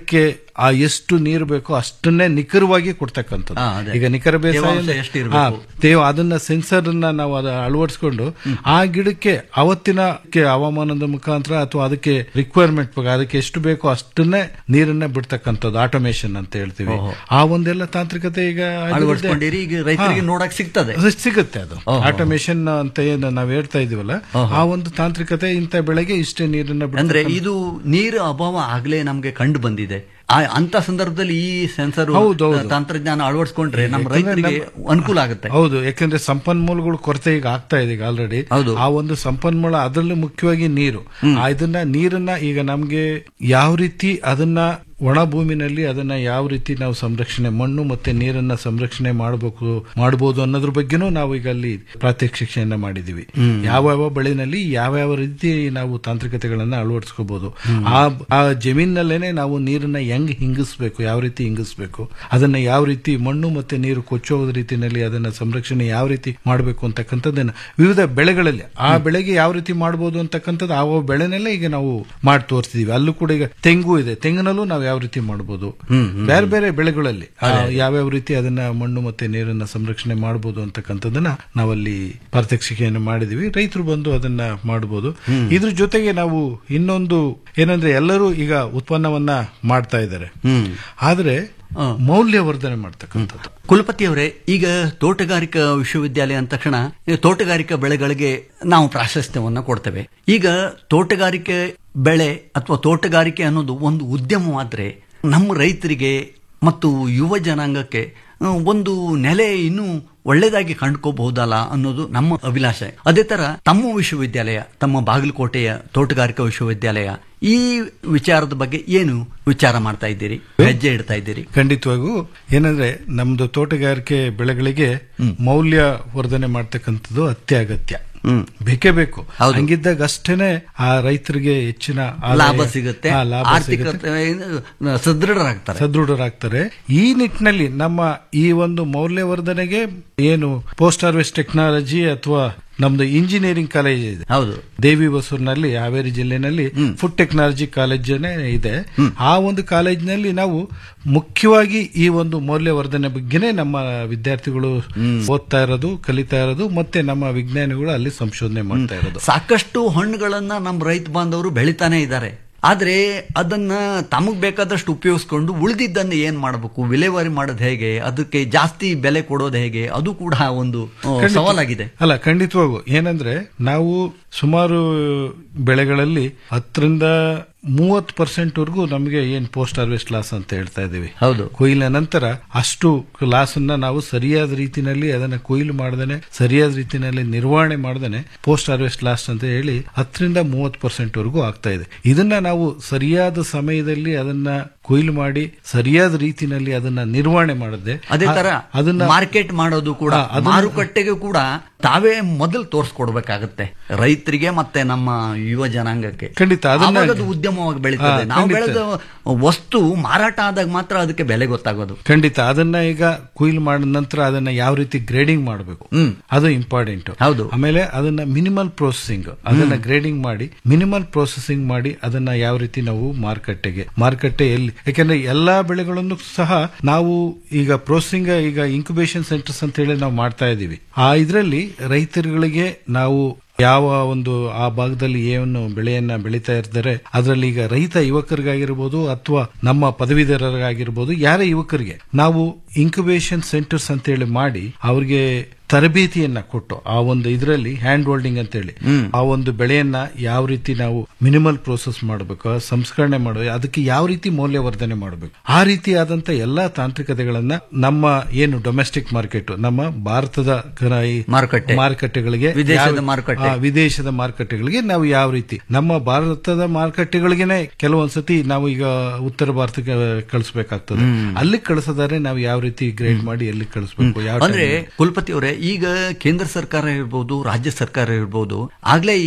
ಆ ಎಷ್ಟು ನೀರು ಬೇಕೋ ಅಷ್ಟನ್ನೇ ನಿಖರವಾಗಿ ಕೊಡ್ತಕ್ಕಂಥದ್ದು ಹಾ, ಅದೇ. ಈಗ ನಿಖರ ಬೇಸಾಯ ತೇವಾಂಶ ಅಂದ್ರೆ- ಎಷ್ಟಿರ್ಬೇಕು? ಹಾ, ತೇವ ಅದನ್ನ ಸೆನ್ಸರ್ ಅನ್ನ ನಾವು ಅದ ಅಳವಡಿಸ್ಕೊಂಡು ಆ ಗಿಡಕ್ಕೆ ಅವತ್ತಿನ ಕೆ- ಹವಾಮಾನದ ಮುಖಾಂತರ ಅಥವಾ ಅದಕ್ಕೆ ರಿಕ್ವೈರ್ಮೆಂಟ್ ಅದಕ್ಕೆ ಎಷ್ಟು ಬೇಕೋ ಅಷ್ಟನ್ನೇ ನೀರನ್ನ ಬಿಡ್ತಕ್ಕಂಥದ್ದು ಆಟೋಮೇಶನ್ ಅಂತ ಹೇಳ್ತೀವಿ ಓಹೋ. ಆ ಒಂದೆಲ್ಲ ತಾಂತ್ರಿಕತೆ ಈಗ ಅಭಿವೃದ್ಧಿ- ಅಳವಡಿಸ್ಕೊಂಡಿರಿ ಈಗ ರೈತರಿಗೆ ಹಾ. ನೋಡಕ್ ಸಿಗ್ತದೆ ಅದು ಸಿಗುತ್ತೆ ಅದು ಓಹೋ. ಆಟೋಮೇಶನ್ ಅಂತ ಏನು ನಾವು ಹೇಳ್ತಾ ಇದೀವಲ್ಲ ಆ ಒಂದು ತಾಂತ್ರಿಕತೆ ಇಂಥ ಬೆಳೆಗೆ ಇಷ್ಟೇ ನೀರನ್ನ ಅಂದ್ರೆ ಬಿಡ್ತಕ್ಕಂಥ- ಇದು ನೀರು ಅಭಾವ ಆಗ್ಲೇ ನಮ್ಗೆ ಕಂಡು ಬಂದಿದೆ ಆ ಅಂತ ಸಂದರ್ಭದಲ್ಲಿ ಈ ಸೆನ್ಸರ್ ಹೌದು, ಹೌದು. ತಂತ್ರಜ್ಞಾನ ಅಳವಡಿಸ್ಕೊಂಡ್ರೆ ನಮ್ಮ ಯಾಕಂದ್ರೆ ರೈತರಿಗೆ ನಮ್ಮ- ಅನುಕೂಲ ಆಗುತ್ತೆ ಹೌದು ಯಾಕಂದ್ರೆ ಸಂಪನ್ಮೂಲಗಳು ಕೊರತೆ ಈಗ ಆಗ್ತಾ ಇದೆ ಈಗ ಆಲ್ರೆಡಿ ಹೌದು. ಆ ಒಂದು ಸಂಪನ್ಮೂಲ ಅದರಲ್ಲೂ ಮುಖ್ಯವಾಗಿ ನೀರು ಆ ಇದನ್ನ ನೀರನ್ನ ಈಗ ನಮ್ಗೆ ಯಾವ ರೀತಿ ಅದನ್ನ ಒಣ ಭೂಮಿನಲ್ಲಿ ಅದನ್ನ ಯಾವ ರೀತಿ ನಾವು ಸಂರಕ್ಷಣೆ ಮಣ್ಣು ಮತ್ತೆ ನೀರನ್ನ ಸಂರಕ್ಷಣೆ ಮಾಡಬೇಕು ಮಾಡಬಹುದು ಅನ್ನೋದ್ರ ಬಗ್ಗೆನೂ ನಾವು ಈಗ ಅಲ್ಲಿ ಪ್ರಾತ್ಯಕ್ಷಿಕೆಯನ್ನ ಮಾಡಿದೀವಿ ಯಾವ ಯಾವ ಬೆಳೆನಲ್ಲಿ ಯಾವ ಯಾವ ರೀತಿ ನಾವು ತಾಂತ್ರಿಕತೆಗಳನ್ನ ಅಳವಡಿಸ್ಕೋಬಹುದು ಆ ಆ ಜಮೀನಲ್ಲೇನೆ ನಾವು ನೀರನ್ನ ಹೆಂಗ್ ಹಿಂಗಿಸ್ಬೇಕು ಯಾವ ರೀತಿ ಹಿಂಗಿಸ್ಬೇಕು ಅದನ್ನ ಯಾವ ರೀತಿ ಮಣ್ಣು ಮತ್ತೆ ನೀರು ಕೊಚ್ಚೋ ರೀತಿಯಲ್ಲಿ ಅದನ್ನ ಸಂರಕ್ಷಣೆ ಯಾವ ರೀತಿ ಮಾಡಬೇಕು ಅಂತಕ್ಕಂಥದ್ದನ್ನ ವಿವಿಧ ಬೆಳೆಗಳಲ್ಲಿ ಆ ಬೆಳೆಗೆ ಯಾವ ರೀತಿ ಮಾಡಬಹುದು ಅಂತಕ್ಕಂಥದ್ದು ಆ ಬೆಳೆನೆಲ್ಲ ಈಗ ನಾವು ಮಾಡಿ ತೋರಿಸ್ತಿದೀವಿ ಅಲ್ಲೂ ಕೂಡ ಈಗ ತೆಂಗು ಇದೆ ತೆಂಗಿನಲ್ಲೂ ನಾವು ಯಾವ ರೀತಿ ಮಾಡಬಹುದು ಬೇರೆ ಬೇರೆ ಬೆಳೆಗಳಲ್ಲಿ ಆ, ಯಾವ್ಯಾವ ರೀತಿ ಅದನ್ನ ಮಣ್ಣು ಮತ್ತೆ ನೀರನ್ನ ಸಂರಕ್ಷಣೆ ಮಾಡಬಹುದು ಅಂತಕ್ಕಂಥದ್ದನ್ನ ನಾವಲ್ಲಿ ಪ್ರಾತ್ಯಕ್ಷಿಕೆಯನ್ನು ಮಾಡಿದೀವಿ ರೈತರು ಬಂದು ಅದನ್ನ ಮಾಡಬಹುದು ಇದ್ರ ಜೊತೆಗೆ ನಾವು ಇನ್ನೊಂದು ಏನಂದ್ರೆ ಎಲ್ಲರೂ ಈಗ ಉತ್ಪನ್ನವನ್ನ ಮಾಡ್ತಾ ಇದ್ದಾರೆ ಆದ್ರೆ ಮೌಲ್ಯವರ್ಧನೆ ಮಾಡ್ತಕ್ಕಂಥದ್ದು ಕುಲಪತಿ ಅವರೇ ಈಗ ತೋಟಗಾರಿಕಾ ವಿಶ್ವವಿದ್ಯಾಲಯ ಅಂದ ತಕ್ಷಣ ಈ ತೋಟಗಾರಿಕಾ ಬೆಳೆಗಳಿಗೆ ನಾವು ಪ್ರಾಶಸ್ತ್ಯವನ್ನ ಕೊಡ್ತೇವೆ ಈಗ ತೋಟಗಾರಿಕೆ ಬೆಳೆ ಅಥವಾ ತೋಟಗಾರಿಕೆ ಅನ್ನೋದು ಒಂದು ಉದ್ಯಮವಾದ್ರೆ ನಮ್ಮ ರೈತರಿಗೆ ಮತ್ತು ಯುವ ಜನಾಂಗಕ್ಕೆ ಆ, ಒಂದು ನೆಲೆ ಇನ್ನೂ ಒಳ್ಳೆಯದಾಗಿ ಕಂಡುಕೋಬಹುದಲ್ಲ ಅನ್ನೋದು ನಮ್ಮ ಅಭಿಲಾಷೆ ಅದೇ ತರ ತಮ್ಮ ವಿಶ್ವವಿದ್ಯಾಲಯ ತಮ್ಮ ಬಾಗಲಕೋಟೆಯ ತೋಟಗಾರಿಕಾ ವಿಶ್ವವಿದ್ಯಾಲಯ ಈ ವಿಚಾರದ ಬಗ್ಗೆ ಏನು ವಿಚಾರ ಮಾಡ್ತಾ ಇದ್ದೀರಿ ಹೆಜ್ಜೆ ಇಡ್ತಾ ಇದ್ದೀರಿ ಖಂಡಿತವಾಗೂ ಏನಂದ್ರೆ ನಮ್ದು ತೋಟಗಾರಿಕೆ ಬೆಳೆಗಳಿಗೆ ಮೌಲ್ಯ ವರ್ಧನೆ ಮಾಡ್ತಕ್ಕಂಥದ್ದು ಅತ್ಯಗತ್ಯ ಬೇಕೇ ಬೇಕು ಹಂಗಿದ್ದಾಗ ಅಷ್ಟೇನೆ ಆ ರೈತರಿಗೆ ಹೆಚ್ಚಿನ ಆದಾಯ- ಲಾಭ ಸಿಗುತ್ತೆ ಹಾ, ಲಾಭ ಸಿಗುತ್ತೆ. ಆರ್ಥಿಕ ಸದೃಢರಾಗ್ತಾರೆ ಸದೃಢರಾಗ್ತಾರೆ ಈ ನಿಟ್ಟಿನಲ್ಲಿ ನಮ್ಮ ಈ ಒಂದು ಮೌಲ್ಯವರ್ಧನೆಗೆ ಏನು ಪೋಸ್ಟ್ ಹಾರ್ವೆಸ್ಟ್ ಟೆಕ್ನಾಲಜಿ ಅಥವಾ ನಮ್ದು ಇಂಜಿನಿಯರಿಂಗ್ ಕಾಲೇಜ್ ಇದೆ ಹೌದು ದೇವಿ ಬಸೂರಿನಲ್ಲಿ ಹಾವೇರಿ ಜಿಲ್ಲೆನಲ್ಲಿ ಫುಡ್ ಟೆಕ್ನಾಲಜಿ ಕಾಲೇಜನೇ ಇದೆ ಆ ಒಂದು ಕಾಲೇಜಿನಲ್ಲಿ ನಾವು ಮುಖ್ಯವಾಗಿ ಈ ಒಂದು ಮೌಲ್ಯವರ್ಧನೆ ಬಗ್ಗೆನೇ ನಮ್ಮ ವಿದ್ಯಾರ್ಥಿಗಳು ಓದ್ತಾ ಇರೋದು ಕಲಿತಾ ಇರೋದು ಮತ್ತೆ ನಮ್ಮ ವಿಜ್ಞಾನಿಗಳು ಅಲ್ಲಿ ಸಂಶೋಧನೆ ಮಾಡ್ತಾ ಇರೋದು ಸಾಕಷ್ಟು ಹಣ್ಣುಗಳನ್ನ ನಮ್ಮ ರೈತ ಬಾಂಧವರು ಬೆಳಿತಾನೆ ಇದ್ದಾರೆ ಆದ್ರೆ ಅದನ್ನ ತಮಗ್ ಬೇಕಾದಷ್ಟು ಉಪಯೋಗಿಸ್ಕೊಂಡು ಉಳಿದಿದ್ದನ್ನ ಏನ್ ಮಾಡಬೇಕು ವಿಲೇವಾರಿ ಮಾಡೋದು ಹೇಗೆ ಅದಕ್ಕೆ ಜಾಸ್ತಿ ಬೆಲೆ ಕೊಡೋದು ಹೇಗೆ ಅದು ಕೂಡ ಒಂದು ಆ, ಖಂಡಿತ. ಸವಾಲಾಗಿದೆ ಅಲ್ಲ ಖಂಡಿತವಾಗೂ ಏನಂದ್ರೆ ನಾವು ಸುಮಾರು ಬೆಳೆಗಳಲ್ಲಿ ಹತ್ತರಿಂದ ಮೂವತ್ತು ಪರ್ಸೆಂಟ್ ವರೆಗೂ ನಮಗೆ ಏನ್ ಪೋಸ್ಟ್ ಹಾರ್ವೆಸ್ಟ್ ಲಾಸ್ ಅಂತ ಹೇಳ್ತಾ ಇದೀವಿ ಹೌದು ಕೊಯ್ಲಿನ ನಂತರ ಅಷ್ಟು ಲಾಸ್ ಅನ್ನ ನಾವು ಸರಿಯಾದ ರೀತಿನಲ್ಲಿ ಅದನ್ನ ಕೊಯ್ಲು ಮಾಡದೇನೆ ಸರಿಯಾದ ರೀತಿನಲ್ಲಿ ನಿರ್ವಹಣೆ ಮಾಡದೇನೆ ಪೋಸ್ಟ್ ಹಾರ್ವೆಸ್ಟ್ ಲಾಸ್ ಅಂತ ಹೇಳಿ ಹತ್ತರಿಂದ ಮೂವತ್ತು ಪರ್ಸೆಂಟ್ ವರೆಗೂ ಆಗ್ತಾ ಇದೆ ಇದನ್ನ ನಾವು ಸರಿಯಾದ ಸಮಯದಲ್ಲಿ ಅದನ್ನ ಕೊಯ್ಲು ಮಾಡಿ ಸರಿಯಾದ ರೀತಿನಲ್ಲಿ ಅದನ್ನ ನಿರ್ವಹಣೆ ಮಾಡದೆ ಅದೇ ತರ ಅದನ್ನ ಮಾರ್ಕೆಟ್ ಮಾಡೋದು ಕೂಡ ಹಾ, ಅದನ್ನ- ಮಾರುಕಟ್ಟೆಗೆ ಕೂಡ ತಾವೇ ಮೊದಲು ತೋರಿಸ್ಕೊಡ್ಬೇಕಾಗತ್ತೆ ರೈತರಿಗೆ ಮತ್ತೆ ನಮ್ಮ ಯುವ ಜನಾಂಗಕ್ಕೆ ಖಂಡಿತ, ಅದನ್ನ- ಆವಾಗ ಅದು ಉದ್ಯಮವಾಗಿ ಬೆಳೀತದೆ ಹಾ, ನಾವು ಖಂಡಿತ. ಬೆಳೆದ ವಸ್ತು ಮಾರಾಟ ಆದಾಗ ಮಾತ್ರ ಅದಕ್ಕೆ ಬೆಲೆ ಗೊತ್ತಾಗೋದು ಖಂಡಿತ ಅದನ್ನ ಈಗ ಕೊಯ್ಲು ಮಾಡಿದ ನಂತರ ಅದನ್ನ ಯಾವ ರೀತಿ ಗ್ರೇಡಿಂಗ್ ಮಾಡಬೇಕು ಅದು ಇಂಪಾರ್ಟೆಂಟ್ ಹೌದು ಆಮೇಲೆ ಅದನ್ನ ಮಿನಿಮಲ್ ಪ್ರೊಸೆಸಿಂಗ್ ಅದನ್ನ ಗ್ರೇಡಿಂಗ್ ಮಾಡಿ ಮಿನಿಮಲ್ ಪ್ರೊಸೆಸಿಂಗ್ ಮಾಡಿ ಅದನ್ನ ಯಾವ ರೀತಿ ನಾವು ಮಾರುಕಟ್ಟೆಗೆ ಮಾರುಕಟ್ಟೆ ಎಲ್ಲಿ ಯಾಕಂದ್ರೆ ಎಲ್ಲಾ ಬೆಳೆಗಳನ್ನು ಸಹ ನಾವು ಈಗ ಪ್ರೊಸೆಸಿಂಗ್ ಈಗ ಇನ್ಕ್ಯುಬೇಷನ್ ಸೆಂಟರ್ಸ್ ಅಂತ ಹೇಳಿ ನಾವು ಮಾಡ್ತಾ ಇದೀವಿ ಆ ಇದರಲ್ಲಿ ರೈತರುಗಳಿಗೆ ನಾವು ಯಾವ ಒಂದು ಆ ಭಾಗದಲ್ಲಿ ಏನು ಬೆಳೆಯನ್ನ ಬೆಳೀತಾ ಇರ್ತಾರೆ ಅದರಲ್ಲಿ ಈಗ ರೈತ ಯುವಕರಿಗಾಗಿರ್ಬೋದು ಅಥವಾ ನಮ್ಮ ಪದವೀಧರರಾಗಿರ್ಬೋದು ಯಾರೇ ಯುವಕರಿಗೆ ನಾವು ಇನ್ಕ್ಯುಬೇಷನ್ ಸೆಂಟರ್ಸ್ ಅಂತ ಹೇಳಿ ಮಾಡಿ ಅವ್ರಿಗೆ ತರಬೇತಿಯನ್ನ ಕೊಟ್ಟು ಆ ಒಂದು ಇದರಲ್ಲಿ ಹ್ಯಾಂಡ್ ಹೋಲ್ಡಿಂಗ್ ಅಂತ ಹೇಳಿ ಆ ಒಂದು ಬೆಳೆಯನ್ನ ಯಾವ ರೀತಿ ನಾವು ಮಿನಿಮಲ್ ಪ್ರೋಸೆಸ್ ಮಾಡಬೇಕು ಸಂಸ್ಕರಣೆ ಮಾಡಬೇಕು ಅದಕ್ಕೆ ಯಾವ ರೀತಿ ಮೌಲ್ಯವರ್ಧನೆ ಮಾಡಬೇಕು ಆ ರೀತಿಯಾದಂತ ಎಲ್ಲಾ ತಾಂತ್ರಿಕತೆಗಳನ್ನ ನಮ್ಮ ಏನು ಡೊಮೆಸ್ಟಿಕ್ ಮಾರ್ಕೆಟ್ ನಮ್ಮ ಭಾರತದ ಕ- ಈ ಮಾರುಕಟ್ಟೆ. ಮಾರುಕಟ್ಟೆಗಳಿಗೆ ವಿದೇಶದ ಯಾವ- ಮಾರುಕಟ್ಟೆ. ಆ, ವಿದೇಶದ ಮಾರುಕಟ್ಟೆಗಳಿಗೆ ನಾವು ಯಾವ ರೀತಿ ನಮ್ಮ ಭಾರತದ ಮಾರುಕಟ್ಟೆಗಳಿಗೆನೆ ಕೆಲವೊಂದ್ಸತಿ ನಾವು ಈಗ ಉತ್ತರ ಭಾರತಕ್ಕೆ ಕಳಿಸ್ಬೇಕಾಗ್ತದೆ ಅಲ್ಲಿ ಕಳಿಸೋದಾದ್ರೆ ನಾವು ಯಾವ ರೀತಿ ಗ್ರೇಡ್ ಮಾಡಿ ಎಲ್ಲಿ ಕಳಿಸ್ಬೇಕು ಯಾವ ಅಂದ್ರೆ time ಅಲ್ಲಿ. ಕುಲಪತಿ ಅವರೇ ಈಗ ಕೇಂದ್ರ ಸರ್ಕಾರ ಇರ್ಬೋದು ರಾಜ್ಯ ಸರ್ಕಾರ ಇರ್ಬೋದು ಆಗ್ಲೇ ಈಗ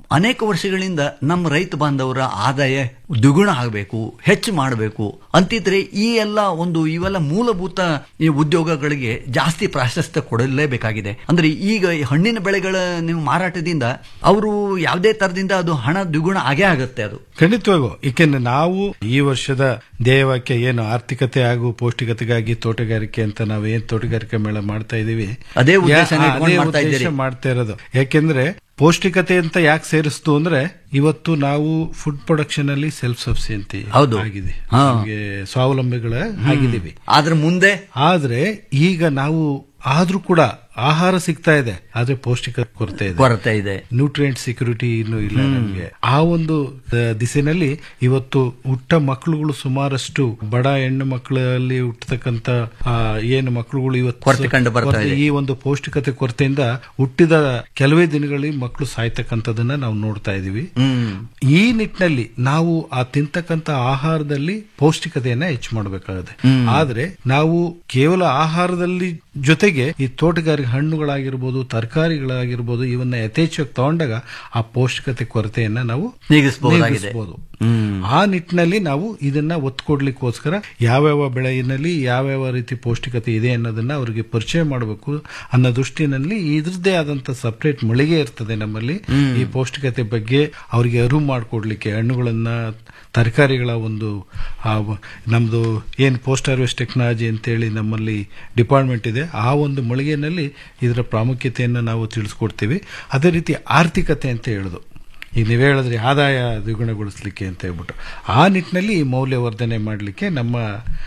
ಅನೇಕ ವರ್ಷಗಳಿಂದ ನಮ್ಮ ರೈತ ಬಾಂಧವರ ಆದಾಯ ದ್ವಿಗುಣ ಆಗಬೇಕು ಹೆಚ್ಚು ಮಾಡಬೇಕು ಅಂತಿದ್ರೆ ಈ ಎಲ್ಲ ಒಂದು ಇವೆಲ್ಲ ಮೂಲಭೂತ ಈ ಉದ್ಯೋಗಗಳಿಗೆ ಜಾಸ್ತಿ ಪ್ರಾಶಸ್ತ್ಯ ಕೊಡಲೇಬೇಕಾಗಿದೆ ಅಂದ್ರೆ ಈಗ ಈ ಹಣ್ಣಿನ ಬೆಳೆಗಳ ನೀವು ಮಾರಾಟದಿಂದ ಅವರು ಯಾವುದೇ ತರದಿಂದ ಅದು ಹಣ ದ್ವಿಗುಣ ಆಗೇ ಆಗುತ್ತೆ ಅದು ಖಂಡಿತವಾಗೂ ಏಕೆಂದ್ರೆ ನಾವು ಈ ವರ್ಷದ ಧ್ಯೇಯವಾಕ್ಯ ಏನು ಆರ್ಥಿಕತೆ ಹಾಗೂ ಪೌಷ್ಟಿಕತೆಗಾಗಿ ತೋಟಗಾರಿಕೆ ಅಂತ ನಾವು ಏನ್ ತೋಟಗಾರಿಕೆ ಮೇಳ ಮಾಡ್ತಾ ಇದೀವಿ ಅದೇ ಉದ್ದೇಶನ ಯಾ- ಇಟ್ಕೊಂಡು ಅದೇ ಮಾಡ್ತಾ ಉದ್ದೇಶ ಇದ್ದೀರಿ. ಮಾಡ್ತಾ ಇರೋದು ಯಾಕೆಂದ್ರೆ ಪೌಷ್ಟಿಕತೆ ಅಂತ ಯಾಕೆ ಸೇರಿಸ್ತು ಅಂದ್ರೆ ಇವತ್ತು ನಾವು ಫುಡ್ ಪ್ರೊಡಕ್ಷನ್ ಅಲ್ಲಿ ಸೆಲ್ಫ್ ಸಬ್ಸಿಡೆಂಟಿ ಹೌದು. ಆಗಿದೆ ಹಾ. ನಮ್ಗೆ ಸ್ವಾವಲಂಬಿಗಳ ಆಗಿದ್ದೀವಿ ಆದ್ರೆ ಮುಂದೆ ಆದ್ರೆ ಈಗ ನಾವು ಆದ್ರೂ ಕೂಡ ಆಹಾರ ಸಿಗ್ತಾ ಇದೆ ಆದ್ರೆ ಪೌಷ್ಟಿಕ ಕೊರತೆ ಇದೆ ಕೊರತೆ ಇದೆ ನ್ಯೂಟ್ರಿಯೆಂಟ್ ಸೆಕ್ಯೂರಿಟಿ ಇನ್ನೂ ಇಲ್ಲ ನಮಗೆ ಆ ಒಂದು ಆ, ದಿಸೆನಲ್ಲಿ ಇವತ್ತು ಹುಟ್ಟ ಮಕ್ಕಳುಗಳು ಸುಮಾರಷ್ಟು ಬಡ ಹೆಣ್ಣು ಮಕ್ಕಳಲ್ಲಿ ಹುಟ್ಟತಕ್ಕಂತ ಆ, ಏನು ಮಕ್ಕಳುಗಳು ಇವತ್ತು ಕೊರತೆ ಕಂಡು ಬರ್ತಾ ಕೊರತೆ- ಇದೆ. ಈ ಒಂದು ಪೌಷ್ಟಿಕತೆ ಕೊರತೆಯಿಂದ ಹುಟ್ಟಿದ ಕೆಲವೇ ದಿನಗಳಲ್ಲಿ ಮಕ್ಕಳು ಸಾಯ್ತಕ್ಕಂಥದನ್ನ ನಾವು ನೋಡ್ತಾ ಇದೀವಿ ಹ್ಮ್ ಈ ನಿಟ್ಟಿನಲ್ಲಿ ನಾವು ಆ ತಿಂತಕ್ಕಂತ ಆಹಾರದಲ್ಲಿ ಪೌಷ್ಟಿಕತೆಯನ್ನ ಹೆಚ್ಚು ಮಾಡಬೇಕಾಗುತ್ತೆ ಹ್ಮ್. ಆದ್ರೆ ನಾವು ಕೇವಲ ಆಹಾರದಲ್ಲಿ ಜೊತೆಗೆ ಈ ತೋಟಗಾರಿಕೆ ಹಣ್ಣುಗಳಾಗಿರ್ಬೋದು ತರಕಾರಿಗಳಾಗಿರ್ಬೋದು ಇವನ್ನ ಯಥೇಚ್ಛವಾಗಿ ತಗೊಂಡಾಗ ಆ ಪೌಷ್ಟಿಕತೆ ಕೊರತೆಯನ್ನ ನಾವು ನೀಗಿಸಬಹುದಾಗಿದೆ ನೀಗಿಸ್ಬೋದು. ಹ್ಮ್ ಆ ನಿಟ್ಟಿನಲ್ಲಿ ನಾವು ಇದನ್ನ ಒತ್ತು ಕೊಡ್ಲಿಕ್ಕೋಸ್ಕರ ಯಾವ್ಯಾವ ಬೆಳೆಯಲ್ಲಿ ಯಾವ್ಯಾವ ರೀತಿ ಪೌಷ್ಟಿಕತೆ ಇದೆ ಅನ್ನೋದನ್ನ ಅವರಿಗೆ ಪರಿಚಯ ಮಾಡಬೇಕು ಅನ್ನೋ ದೃಷ್ಟಿನಲ್ಲಿ ಇದ್ರದ್ದೇ ಆದಂತ ಸಪರೇಟ್ ಮಳಿಗೆ ಇರ್ತದೆ ನಮ್ಮಲ್ಲಿ ಈ ಪೌಷ್ಟಿಕತೆ ಬಗ್ಗೆ ಅವರಿಗೆ ಅರಿವು ಮಾಡಿಕೊಡ್ಲಿಕ್ಕೆ ಹಣ್ಣುಗಳನ್ನ ತರಕಾರಿಗಳ ಒಂದು ಆ ವ- ನಮ್ದು ಏನು ಪೋಸ್ಟ್ ಹಾರ್ವೆಸ್ಟ್ ಟೆಕ್ನಾಲಜಿ ಅಂತೇಳಿ ನಮ್ಮಲ್ಲಿ ಡಿಪಾರ್ಟ್ಮೆಂಟ್ ಇದೆ ಆ ಒಂದು ಮಳಿಗೆನಲ್ಲಿ ಇದರ ಪ್ರಾಮುಖ್ಯತೆಯನ್ನು ನಾವು ತಿಳಿಸ್ಕೊಡ್ತೀವಿ ಅದೇ ರೀತಿ ಆರ್ಥಿಕತೆ ಅಂತ ಹೇಳುದು ಈಗ ನೀವು ಹೇಳಿದ್ರಿ ಆದಾಯ ದ್ವಿಗುಣಗೊಳಿಸ್ಲಿಕ್ಕೆ ಅಂತ ಹೇಳ್ಬಿಟ್ಟು ಆ ನಿಟ್ಟಿನಲ್ಲಿ ಈ ಮೌಲ್ಯವರ್ಧನೆ ಮಾಡಲಿಕ್ಕೆ ನಮ್ಮ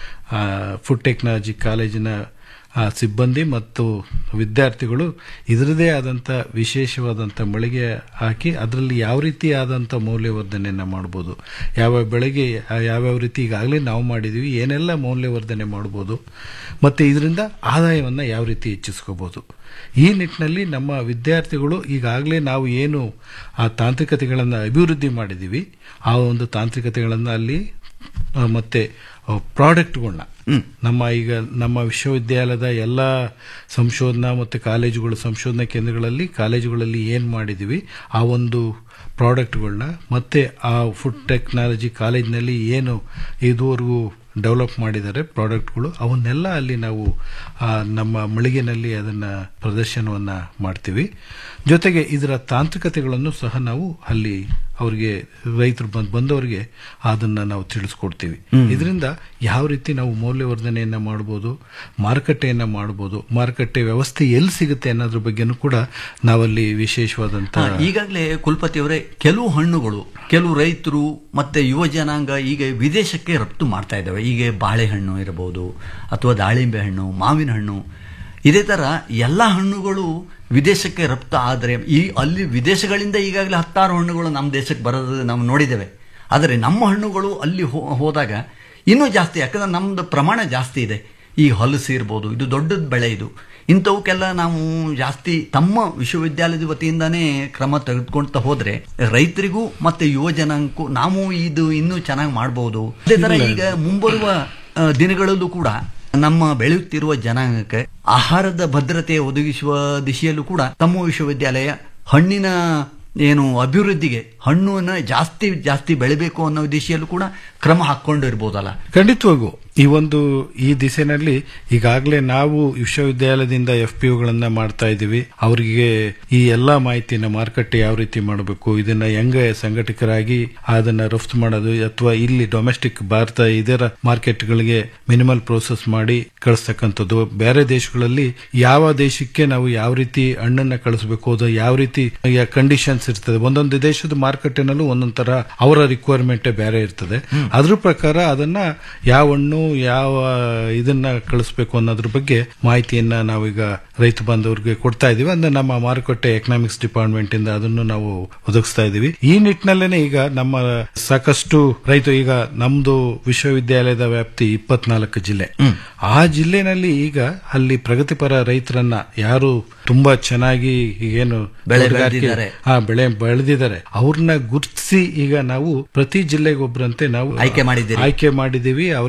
ಫುಡ್ ಟೆಕ್ನಾಲಜಿ ಕಾಲೇಜಿನ ಆ, ಸಿಬ್ಬಂದಿ ಮತ್ತು ವಿದ್ಯಾರ್ಥಿಗಳು ಇದರದೇ ಆದಂಥ ವಿಶೇಷವಾದಂಥ ಮಳಿಗೆ ಹಾಕಿ ಅದರಲ್ಲಿ ಯಾವ ರೀತಿ ಆದಂಥ ಮೌಲ್ಯವರ್ಧನೆಯನ್ನು ಮಾಡ್ಬೋದು ಯಾವ ಬೆಳೆಗೆ ಆ, ಯಾವ್ಯಾವ ರೀತಿ ಈಗಾಗಲೇ ನಾವು ಮಾಡಿದ್ದೀವಿ ಏನೆಲ್ಲ ಮೌಲ್ಯವರ್ಧನೆ ಮಾಡ್ಬೋದು ಮತ್ತು ಇದರಿಂದ ಆದಾಯವನ್ನು ಯಾವ ರೀತಿ ಹೆಚ್ಚಿಸ್ಕೋಬೋದು ಈ ನಿಟ್ಟಿನಲ್ಲಿ ನಮ್ಮ ವಿದ್ಯಾರ್ಥಿಗಳು ಈಗಾಗಲೇ ನಾವು ಏನು ಆ ತಾಂತ್ರಿಕತೆಗಳನ್ನು ಅಭಿವೃದ್ಧಿ ಮಾಡಿದ್ದೀವಿ ಆ ಒಂದು ತಾಂತ್ರಿಕತೆಗಳನ್ನು ಅಲ್ಲಿ ಆ, ಮತ್ತೆ ಪ್ರಾಡಕ್ಟ್ಗಳನ್ನ ನಮ್ಮ ಈಗ ನಮ್ಮ ವಿಶ್ವವಿದ್ಯಾಲಯದ ಎಲ್ಲ ಸಂಶೋಧನಾ ಮತ್ತು ಕಾಲೇಜುಗಳು ಸಂಶೋಧನಾ ಕೇಂದ್ರಗಳಲ್ಲಿ ಕಾಲೇಜುಗಳಲ್ಲಿ ಏನು ಮಾಡಿದ್ದೀವಿ ಆ ಒಂದು ಪ್ರಾಡಕ್ಟ್ಗಳನ್ನ ಮತ್ತೆ ಆ ಫುಡ್ ಟೆಕ್ನಾಲಜಿ ಕಾಲೇಜಿನಲ್ಲಿ ಏನು ಇದುವರೆಗೂ ಡೆವಲಪ್ ಮಾಡಿದ್ದಾರೆ ಪ್ರಾಡಕ್ಟ್ಗಳು ಅವನ್ನೆಲ್ಲ ಅಲ್ಲಿ ನಾವು ಆ, ನಮ್ಮ ಮಳಿಗೆನಲ್ಲಿ ಅದನ್ನು ಪ್ರದರ್ಶನವನ್ನು ಮಾಡ್ತೀವಿ ಜೊತೆಗೆ ಇದರ ತಾಂತ್ರಿಕತೆಗಳನ್ನು ಸಹ ನಾವು ಅಲ್ಲಿ ಅವರಿಗೆ ರೈತರು ಬಂದ್ ಬಂದವರಿಗೆ ಅದನ್ನು ನಾವು ತಿಳಿಸ್ಕೊಡ್ತೀವಿ ಇದರಿಂದ ಯಾವ ರೀತಿ ನಾವು ಮೌಲ್ಯವರ್ಧನೆಯನ್ನು ಮಾಡ್ಬೋದು ಮಾರುಕಟ್ಟೆಯನ್ನು ಮಾಡ್ಬೋದು ಮಾರುಕಟ್ಟೆ ವ್ಯವಸ್ಥೆ ಎಲ್ಲಿ ಸಿಗುತ್ತೆ ಅನ್ನೋದ್ರ ಬಗ್ಗೆನೂ ಕೂಡ ನಾವಲ್ಲಿ ವಿಶೇಷವಾದಂಥ ಈಗಾಗಲೇ ಕುಲಪತಿಯವರೇ ಕೆಲವು ಹಣ್ಣುಗಳು ಕೆಲವು ರೈತರು ಮತ್ತೆ ಯುವ ಜನಾಂಗ ಈಗ ವಿದೇಶಕ್ಕೆ ರಫ್ತು ಮಾಡ್ತಾ ಇದ್ದಾವೆ ಈಗ ಬಾಳೆಹಣ್ಣು ಇರಬಹುದು ಅಥವಾ ದಾಳಿಂಬೆ ಹಣ್ಣು ಮಾವಿನ ಹಣ್ಣು ಇದೇ ತರ ಎಲ್ಲ ಹಣ್ಣುಗಳು ವಿದೇಶಕ್ಕೆ ರಫ್ತು ಆದರೆ ಈ ಅಲ್ಲಿ ವಿದೇಶಗಳಿಂದ ಈಗಾಗಲೇ ಹತ್ತಾರು ಹಣ್ಣುಗಳು ನಮ್ಮ ದೇಶಕ್ಕೆ ಬರೋದು ನಾವು ನೋಡಿದ್ದೇವೆ ಆದರೆ ನಮ್ಮ ಹಣ್ಣುಗಳು ಅಲ್ಲಿ ಹೋ- ಹೋದಾಗ ಇನ್ನೂ ಜಾಸ್ತಿ ಯಾಕಂದ್ರೆ ನಮ್ದು ಪ್ರಮಾಣ ಜಾಸ್ತಿ ಇದೆ ಈ ಹಲಸು ಇರ್ಬೋದು ಇದು ದೊಡ್ಡದ ಬೆಳೆ ಇದು ಇಂಥವಕ್ಕೆಲ್ಲ ನಾವು ಜಾಸ್ತಿ ತಮ್ಮ ವಿಶ್ವವಿದ್ಯಾಲಯದ ವತಿಯಿಂದಾನೇ ಕ್ರಮ ತೆಗೆದುಕೊಂತ ಹೋದ್ರೆ ರೈತರಿಗೂ ಮತ್ತೆ ಯುವ ಜನಾಂಗಕ್ಕೂ ನಾವು ಇದು ಇನ್ನೂ ಚೆನ್ನಾಗಿ ಮಾಡಬಹುದು ಅದೇ ತರ ಈಗ ಮುಂಬರುವ ಆ, ದಿನಗಳಲ್ಲೂ ಕೂಡ ನಮ್ಮ ಬೆಳೆಯುತ್ತಿರುವ ಜನಾಂಗಕ್ಕೆ ಆಹಾರದ ಭದ್ರತೆ ಒದಗಿಸುವ ದಿಶೆಯಲ್ಲೂ ಕೂಡ ತಮ್ಮ ವಿಶ್ವವಿದ್ಯಾಲಯ ಹಣ್ಣಿನ ಏನು ಅಭಿವೃದ್ಧಿಗೆ ಹಣ್ಣುವನ್ನು ಜಾಸ್ತಿ ಜಾಸ್ತಿ ಬೆಳಿಬೇಕು ಅನ್ನೋ ದಿಶೆಯಲ್ಲೂ ಕೂಡ ಕ್ರಮ ಹಾಕೊಂಡು ಇರ್ಬೋದಲ್ಲ ಖಂಡಿತವಾಗೂ ಈ ಒಂದು ಈ ದಿಸೆನಲ್ಲಿ ಈಗಾಗಲೇ ನಾವು ವಿಶ್ವವಿದ್ಯಾಲಯದಿಂದ ಎಫ್ ಪಿ ಯುಗಳನ್ನ ಮಾಡ್ತಾ ಇದ್ದೀವಿ ಅವರಿಗೆ ಈ ಎಲ್ಲಾ ಮಾಹಿತಿಯನ್ನ ಮಾರುಕಟ್ಟೆ ಯಾವ ರೀತಿ ಮಾಡಬೇಕು ಇದನ್ನ ಹೆಂಗೆ ಸಂಘಟಕರಾಗಿ ಅದನ್ನ ರಫ್ತು ಮಾಡೋದು ಅಥವಾ ಇಲ್ಲಿ ಡೊಮೆಸ್ಟಿಕ್ ಭಾರತ ಇದರ ಮಾರ್ಕೆಟ್ಗಳಿಗೆ ಮಿನಿಮಲ್ ಪ್ರೋಸೆಸ್ ಮಾಡಿ ಕಳಿಸ್ತಕ್ಕಂಥದ್ದು ಬೇರೆ ದೇಶಗಳಲ್ಲಿ ಯಾವ ದೇಶಕ್ಕೆ ನಾವು ಯಾವ ರೀತಿ ಹಣ್ಣನ್ನ ಕಳಿಸ್ಬೇಕು ಅದು ಯಾವ ರೀತಿ ಕಂಡೀಷನ್ಸ್ ಇರ್ತದೆ ಒಂದೊಂದು ದೇಶದ ಮಾರುಕಟ್ಟೆನಲ್ಲೂ ಒಂದೊಂದ್ ತರ ಅವರ ರಿಕ್ವೈರ್ಮೆಂಟ್ ಬೇರೆ ಇರ್ತದೆ ಅದ್ರ ಪ್ರಕಾರ ಅದನ್ನ ಯಾವ ಹಣ್ಣು ಯಾವ ಇದನ್ನ ಕಳಿಸ್ಬೇಕು ಅನ್ನೋದ್ರ ಬಗ್ಗೆ ಮಾಹಿತಿಯನ್ನ ನಾವೀಗ ರೈತ ಬಾಂಧವರಿಗೆ ಕೊಡ್ತಾ ಇದೀವಿ ಅಂದ್ರೆ ನಮ್ಮ ಮಾರುಕಟ್ಟೆ ಎಕನಾಮಿಕ್ಸ್ ಡಿಪಾರ್ಟ್ಮೆಂಟ್ ಇಂದ ಅದನ್ನು ನಾವು ಒದಗಿಸ್ತಾ ಇದೀವಿ ಈ ನಿಟ್ಟಿನಲ್ಲೇನೆ ಈಗ ನಮ್ಮ ಸಾಕಷ್ಟು ರೈತ ಈಗ ನಮ್ದು ವಿಶ್ವವಿದ್ಯಾಲಯದ ವ್ಯಾಪ್ತಿ ಇಪ್ಪತ್ನಾಲ್ಕು ಜಿಲ್ಲೆ ಆ ಜಿಲ್ಲೆನಲ್ಲಿ ಈಗ ಅಲ್ಲಿ ಪ್ರಗತಿಪರ ರೈತರನ್ನ ಯಾರು ತುಂಬಾ ಚೆನ್ನಾಗಿ ಏನು ಬೆಳೆ ತೋಟಗಾರಿಕೆ- ಬೆಳೆದಿದ್ದಾರೆ. ಆ ಬೆಳೆ ಬೆಳೆದಿದ್ದಾರೆ ಅವ್ರನ್ನ ಗುರುತಿಸಿ ಈಗ ನಾವು ಪ್ರತಿ ಜಿಲ್ಲೆಗೆ ಒಬ್ಬರಂತೆ ನಾವು ಆಯ್ಕೆ ಮಾಡಿದ್ದೀರಿ. ಆಯ್ಕೆ ಮಾಡಿದೀವಿ ಅವರಿಗೆ ಪ್ರಶಸ್ತಿ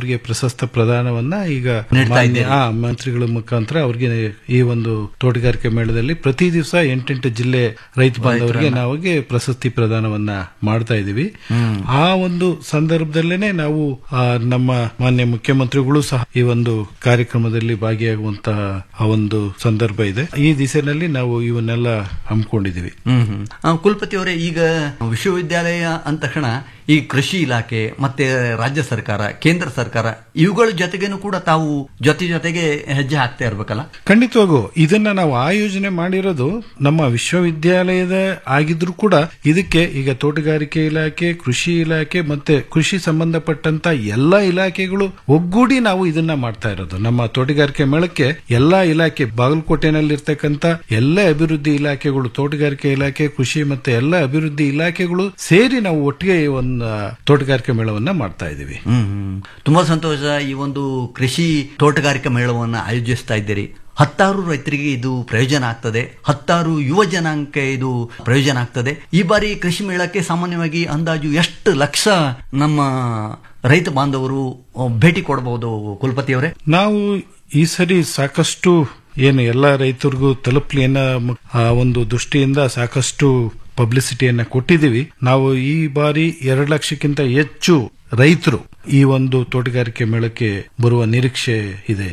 ಪ್ರಶಸ್ತ ಪ್ರದಾನವನ್ನ ಈಗ ನೀಡ್ತಾ ಮಾನ್ಯ- ಇದ್ದೀರಿ. ಆ, ಮಂತ್ರಿಗಳ ಮುಖಾಂತರ ಅವ್ರಿಗೆ ಈ ಒಂದು ತೋಟಗಾರಿಕೆ ಮೇಳದಲ್ಲಿ ಪ್ರತಿ ದಿವಸ ಎಂಟೆಂಟು ಜಿಲ್ಲೆ ರೈತ ಬಾಂಧವರಿಗೆ ರೈತರನ್ನ. ನಾವಿಗೆ ಪ್ರಶಸ್ತಿ ಪ್ರದಾನವನ್ನ ಮಾಡ್ತಾ ಇದೀವಿ ಹ್ಮ್. ಆ ಒಂದು ಸಂದರ್ಭದಲ್ಲೇನೆ ನಾವು ಆ, ನಮ್ಮ ಮಾನ್ಯ ಮುಖ್ಯಮಂತ್ರಿಗಳು ಸಹ ಈ ಒಂದು ಕಾರ್ಯಕ್ರಮದಲ್ಲಿ ಭಾಗಿಯಾಗುವಂತಹ ಆ ಒಂದು ಸಂದರ್ಭ ಇದೆ ಈ ದಿಸೆನಲ್ಲಿ ನಾವು ಇವನ್ನೆಲ್ಲ ಹಮ್ಮಿಕೊಂಡಿದೀವಿ ಹ್ಮ್ ಹ್ಮ್. ಆ, ಕುಲಪತಿ ಅವರೇ ಈಗ ವಿಶ್ವವಿದ್ಯಾಲಯ ಅಂದ ತಕ್ಷಣ ಈ ಕೃಷಿ ಇಲಾಖೆ ಮತ್ತೆ ರಾಜ್ಯ ಸರ್ಕಾರ ಕೇಂದ್ರ ಸರ್ಕಾರ ಇವುಗಳ ಜೊತೆಗೇನು ಕೂಡ ತಾವು ಜೊತೆ ಜೊತೆಗೆ ಹೆಜ್ಜೆ ಹಾಕ್ತಾ ಇರ್ಬೇಕಲ್ಲ ಖಂಡಿತವಾಗೂ ಇದನ್ನ ನಾವು ಆಯೋಜನೆ ಮಾಡಿರೋದು ನಮ್ಮ ವಿಶ್ವವಿದ್ಯಾಲಯದ ಆಗಿದ್ರು ಕೂಡ ಇದಕ್ಕೆ ಈಗ ತೋಟಗಾರಿಕೆ ಇಲಾಖೆ ಕೃಷಿ ಇಲಾಖೆ ಮತ್ತೆ ಕೃಷಿ ಸಂಬಂಧಪಟ್ಟಂತ ಎಲ್ಲಾ ಇಲಾಖೆಗಳು ಒಗ್ಗೂಡಿ ನಾವು ಇದನ್ನ ಮಾಡ್ತಾ ಇರೋದು ನಮ್ಮ ತೋಟಗಾರಿಕೆ ಮೇಳಕ್ಕೆ ಎಲ್ಲಾ ಇಲಾಖೆ ಬಾಗಲಕೋಟೆನಲ್ಲಿರ್ತಕ್ಕಂಥ ಎಲ್ಲ ಅಭಿವೃದ್ಧಿ ಇಲಾಖೆಗಳು ತೋಟಗಾರಿಕೆ ಇಲಾಖೆ ಕೃಷಿ ಮತ್ತೆ ಎಲ್ಲ ಅಭಿವೃದ್ಧಿ ಇಲಾಖೆಗಳು ಸೇರಿ ನಾವು ಒಟ್ಟಿಗೆ ಈ ಒಂದು ತೋಟಗಾರಿಕೆ ಮೇಳವನ್ನ ಮಾಡ್ತಾ ಇದ್ದೀವಿ ಹ್ಮ್ ಹ್ಮ್. ತುಂಬಾ ಸಂತೋಷ ಈ ಒಂದು ಕೃಷಿ ತೋಟಗಾರಿಕಾ ಮೇಳವನ್ನು ಆಯೋಜಿಸ್ತಾ ಇದ್ದೀರಿ ಹತ್ತಾರು ರೈತರಿಗೆ ಇದು ಪ್ರಯೋಜನ ಆಗ್ತದೆ ಹತ್ತಾರು ಯುವ ಜನಾಂಗಕ್ಕೆ ಇದು ಪ್ರಯೋಜನ ಆಗ್ತದೆ ಈ ಬಾರಿ ಕೃಷಿ ಮೇಳಕ್ಕೆ ಸಾಮಾನ್ಯವಾಗಿ ಅಂದಾಜು ಎಷ್ಟು ಲಕ್ಷ ನಮ್ಮ ರೈತ ಬಾಂಧವರು ಆ, ಭೇಟಿ ಕೊಡಬಹುದು ಕುಲಪತಿ ಅವರೇ ನಾವು ಈ ಸರಿ ಸಾಕಷ್ಟು ಏನು ಎಲ್ಲ ರೈತರಿಗೂ ತಲುಪಲಿ ಅನ್ನೋ ಮ- ಆ ಒಂದು ದೃಷ್ಟಿಯಿಂದ ಸಾಕಷ್ಟು ಪಬ್ಲಿಸಿಟಿಯನ್ನ ಕೊಟ್ಟಿದ್ದೀವಿ ನಾವು ಈ ಬಾರಿ ಎರಡು ಲಕ್ಷಕ್ಕಿಂತ ಹೆಚ್ಚು ರೈತರು ಈ ಒಂದು ತೋಟಗಾರಿಕೆ ಮೇಳಕ್ಕೆ ಬರುವ ನಿರೀಕ್ಷೆ ಇದೆ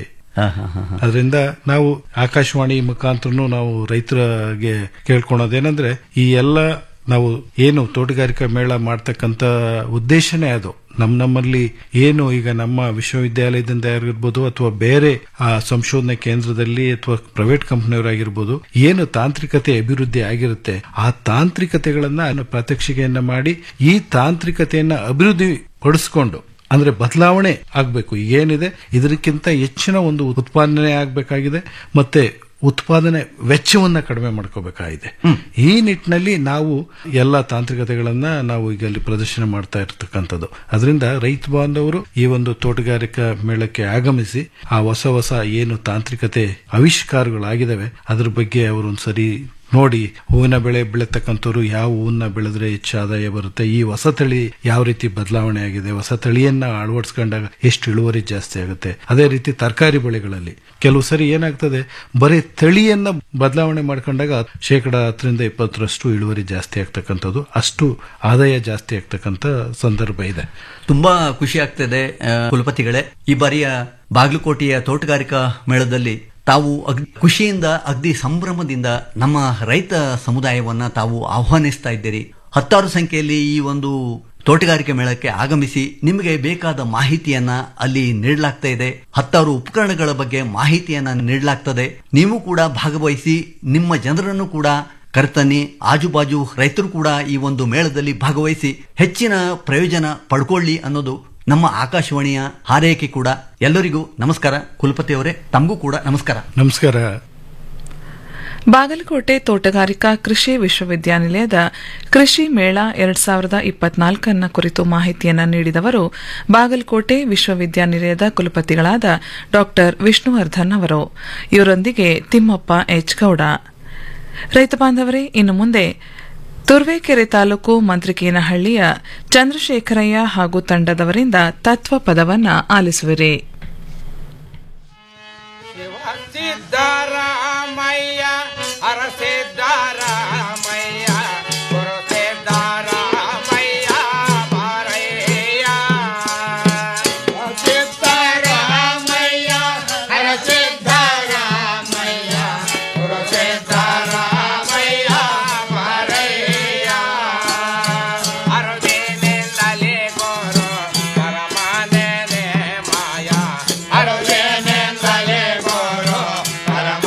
ಅದರಿಂದ ನಾವು ಆಕಾಶವಾಣಿ ಮುಖಾಂತರನು ನಾವು ರೈತರಿಗೆ ಕೇಳ್ಕೊಳೋದೇನಂದ್ರೆ ಈ ಎಲ್ಲ ನಾವು ಏನು ತೋಟಗಾರಿಕಾ ಮೇಳ ಮಾಡ್ತಕ್ಕಂತ ಉದ್ದೇಶನೇ ಅದು ನಮ್ ನಮ್ಮಲ್ಲಿ ಏನು ಈಗ ನಮ್ಮ ವಿಶ್ವವಿದ್ಯಾಲಯದಿಂದ ಆಗಿರ್ಬೋದು ಅಥವಾ ಬೇರೆ ಆ ಸಂಶೋಧನಾ ಕೇಂದ್ರದಲ್ಲಿ ಅಥವಾ ಪ್ರೈವೇಟ್ ಕಂಪನಿಯವರಾಗಿರ್ಬೋದು ಏನು ತಾಂತ್ರಿಕತೆ ಅಭಿವೃದ್ಧಿ ಆಗಿರುತ್ತೆ ಆ ತಾಂತ್ರಿಕತೆಗಳನ್ನ ಪ್ರಾತ್ಯಕ್ಷಿಕೆಯನ್ನ ಮಾಡಿ ಈ ತಾಂತ್ರಿಕತೆಯನ್ನ ಅಭಿವೃದ್ಧಿ ಪಡಿಸ್ಕೊಂಡು ಅಂದ್ರೆ ಬದಲಾವಣೆ ಆಗ್ಬೇಕು ಏನಿದೆ ಇದಕ್ಕಿಂತ ಹೆಚ್ಚಿನ ಒಂದು ಉತ್ಪಾದನೆ ಆಗ್ಬೇಕಾಗಿದೆ ಮತ್ತೆ ಉತ್ಪಾದನೆ ವೆಚ್ಚವನ್ನ ಕಡಿಮೆ ಮಾಡ್ಕೋಬೇಕಾಗಿದೆ ಈ ನಿಟ್ಟಿನಲ್ಲಿ ನಾವು ಎಲ್ಲ ತಾಂತ್ರಿಕತೆಗಳನ್ನ ನಾವು ಈಗ ಅಲ್ಲಿ ಪ್ರದರ್ಶನ ಮಾಡ್ತಾ ಇರ್ತಕ್ಕಂಥದ್ದು ಅದರಿಂದ ರೈತ ಬಾಂಧವರು ಈ ಒಂದು ತೋಟಗಾರಿಕಾ ಮೇಳಕ್ಕೆ ಆಗಮಿಸಿ ಆ ಹೊಸ ಹೊಸ ಏನು ತಾಂತ್ರಿಕತೆ ಆವಿಷ್ಕಾರಗಳಾಗಿದ್ದಾವೆ ಅದ್ರ ಬಗ್ಗೆ ಅವರು ಒಂದ್ಸರಿ ನೋಡಿ ಹೂವಿನ ಬೆಳೆ ಬೆಳೀತಕ್ಕಂಥವ್ರು ಯಾವ ಹೂವನ್ನ ಬೆಳೆದ್ರೆ ಹೆಚ್ಚು ಆದಾಯ ಬರುತ್ತೆ ಈ ಹೊಸ ತಳಿ ಯಾವ ರೀತಿ ಬದಲಾವಣೆ ಆಗಿದೆ ಹೊಸ ತಳಿಯನ್ನ ಅಳವಡಿಸ್ಕೊಂಡಾಗ ಎಷ್ಟು ಇಳುವರಿ ಜಾಸ್ತಿ ಆಗುತ್ತೆ ಅದೇ ರೀತಿ ತರಕಾರಿ ಬೆಳೆಗಳಲ್ಲಿ ಕೆಲವು ಸರಿ ಏನಾಗ್ತದೆ ಬರೀ ತಳಿಯನ್ನ ಬದಲಾವಣೆ ಮಾಡ್ಕೊಂಡಾಗ ಶೇಕಡ ಹತ್ತರಿಂದ ಇಪ್ಪತ್ತರಷ್ಟು ಇಳುವರಿ ಜಾಸ್ತಿ ಆಗ್ತಕ್ಕಂಥದ್ದು ಅಷ್ಟು ಆದಾಯ ಜಾಸ್ತಿ ಆಗ್ತಕ್ಕಂಥ ಸಂದರ್ಭ ಇದೆ ತುಂಬಾ ಖುಷಿ ಆಗ್ತದೆ ಆ, ಕುಲಪತಿಗಳೇ ಈ ಬಾರಿಯ ಬಾಗಲಕೋಟೆಯ ತೋಟಗಾರಿಕಾ ಮೇಳದಲ್ಲಿ ತಾವು ಅಗ್- ಖುಷಿಯಿಂದ ಅಗ್ದಿ ಸಂಭ್ರಮದಿಂದ ನಮ್ಮ ರೈತ ಸಮುದಾಯವನ್ನ ತಾವು ಆಹ್ವಾನಿಸ್ತಾ ಇದ್ದೀರಿ ಹತ್ತಾರು ಸಂಖ್ಯೆಯಲ್ಲಿ ಈ ಒಂದು ತೋಟಗಾರಿಕೆ ಮೇಳಕ್ಕೆ ಆಗಮಿಸಿ ನಿಮಗೆ ಬೇಕಾದ ಮಾಹಿತಿಯನ್ನ ಅಲ್ಲಿ ನೀಡಲಾಗ್ತಾ ಇದೆ ಹತ್ತಾರು ಉಪಕರಣಗಳ ಬಗ್ಗೆ ಮಾಹಿತಿಯನ್ನ ನೀಡಲಾಗ್ತದೆ ನೀವು ಕೂಡ ಭಾಗವಹಿಸಿ ನಿಮ್ಮ ಜನರನ್ನು ಕೂಡ ಕರ್ತನ್ನಿ ಆಜುಬಾಜು ರೈತರು ಕೂಡ ಈ ಒಂದು ಮೇಳದಲ್ಲಿ ಭಾಗವಹಿಸಿ ಹೆಚ್ಚಿನ ಪ್ರಯೋಜನ ಪಡ್ಕೊಳ್ಳಿ ಅನ್ನೋದು ನಮ್ಮ ಆಕಾಶವಾಣಿಯ ಹಾರೈಕೆ ಕೂಡ ಎಲ್ಲರಿಗೂ ನಮಸ್ಕಾರ ಕುಲಪತಿ ಅವರೇ ತಮಗೂ ಕೂಡ ನಮಸ್ಕಾರ ನಮಸ್ಕಾರ ಬಾಗಲಕೋಟೆ ತೋಟಗಾರಿಕಾ ಕೃಷಿ ವಿಶ್ವವಿದ್ಯಾನಿಲಯದ ಕೃಷಿ ಮೇಳ ಎರಡ್ ಸಾವಿರದ ಇಪ್ಪತ್ನಾಲ್ಕನ್ನ ಕುರಿತು ಮಾಹಿತಿಯನ್ನ ನೀಡಿದವರು ಬಾಗಲಕೋಟೆ ವಿಶ್ವವಿದ್ಯಾನಿಲಯದ ಕುಲಪತಿಗಳಾದ ಡಾ ವಿಷ್ಣುವರ್ಧನ್ ಅವರು ಇವರೊಂದಿಗೆ ತಿಮ್ಮಪ್ಪ ಎಚ್ ಗೌಡ ರೈತ ಬಾಂಧವರೇ ಇನ್ನು ಮುಂದೆ ತುರ್ವೇಕೆರೆ ತಾಲೂಕು ಮಂತ್ರಿಕೇನಹಳ್ಳಿಯ ಚಂದ್ರಶೇಖರಯ್ಯ ಹಾಗೂ ತಂಡದವರಿಂದ ತತ್ವ ಪದವನ್ನ ಆಲಿಸುವಿರಿ ಸಿದ್ದರಾಮಯ್ಯ ಹರ ಸಿದ್ದರಾಮಯ್ಯ ಗುರು ಸಿದ್ದರಾಮಯ್ಯ ಬಾರಯ್ಯ ಸಿದ್ದರಾಮಯ್ಯ ಹರ ಸಿದ್ದರಾಮಯ್ಯ ಗುರು ಸಿದ್ದರಾಮಯ್ಯ ಬಾರಯ್ಯ ಅರುದೇನೆಂದಲೇ ಗುರು ಪರಮಾನೇನೆ ಮಾಯ ಅರುದೇನೆಂದಲೇ ಗುರು ಪರಮ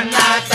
ಜಗನ್ನಾಥ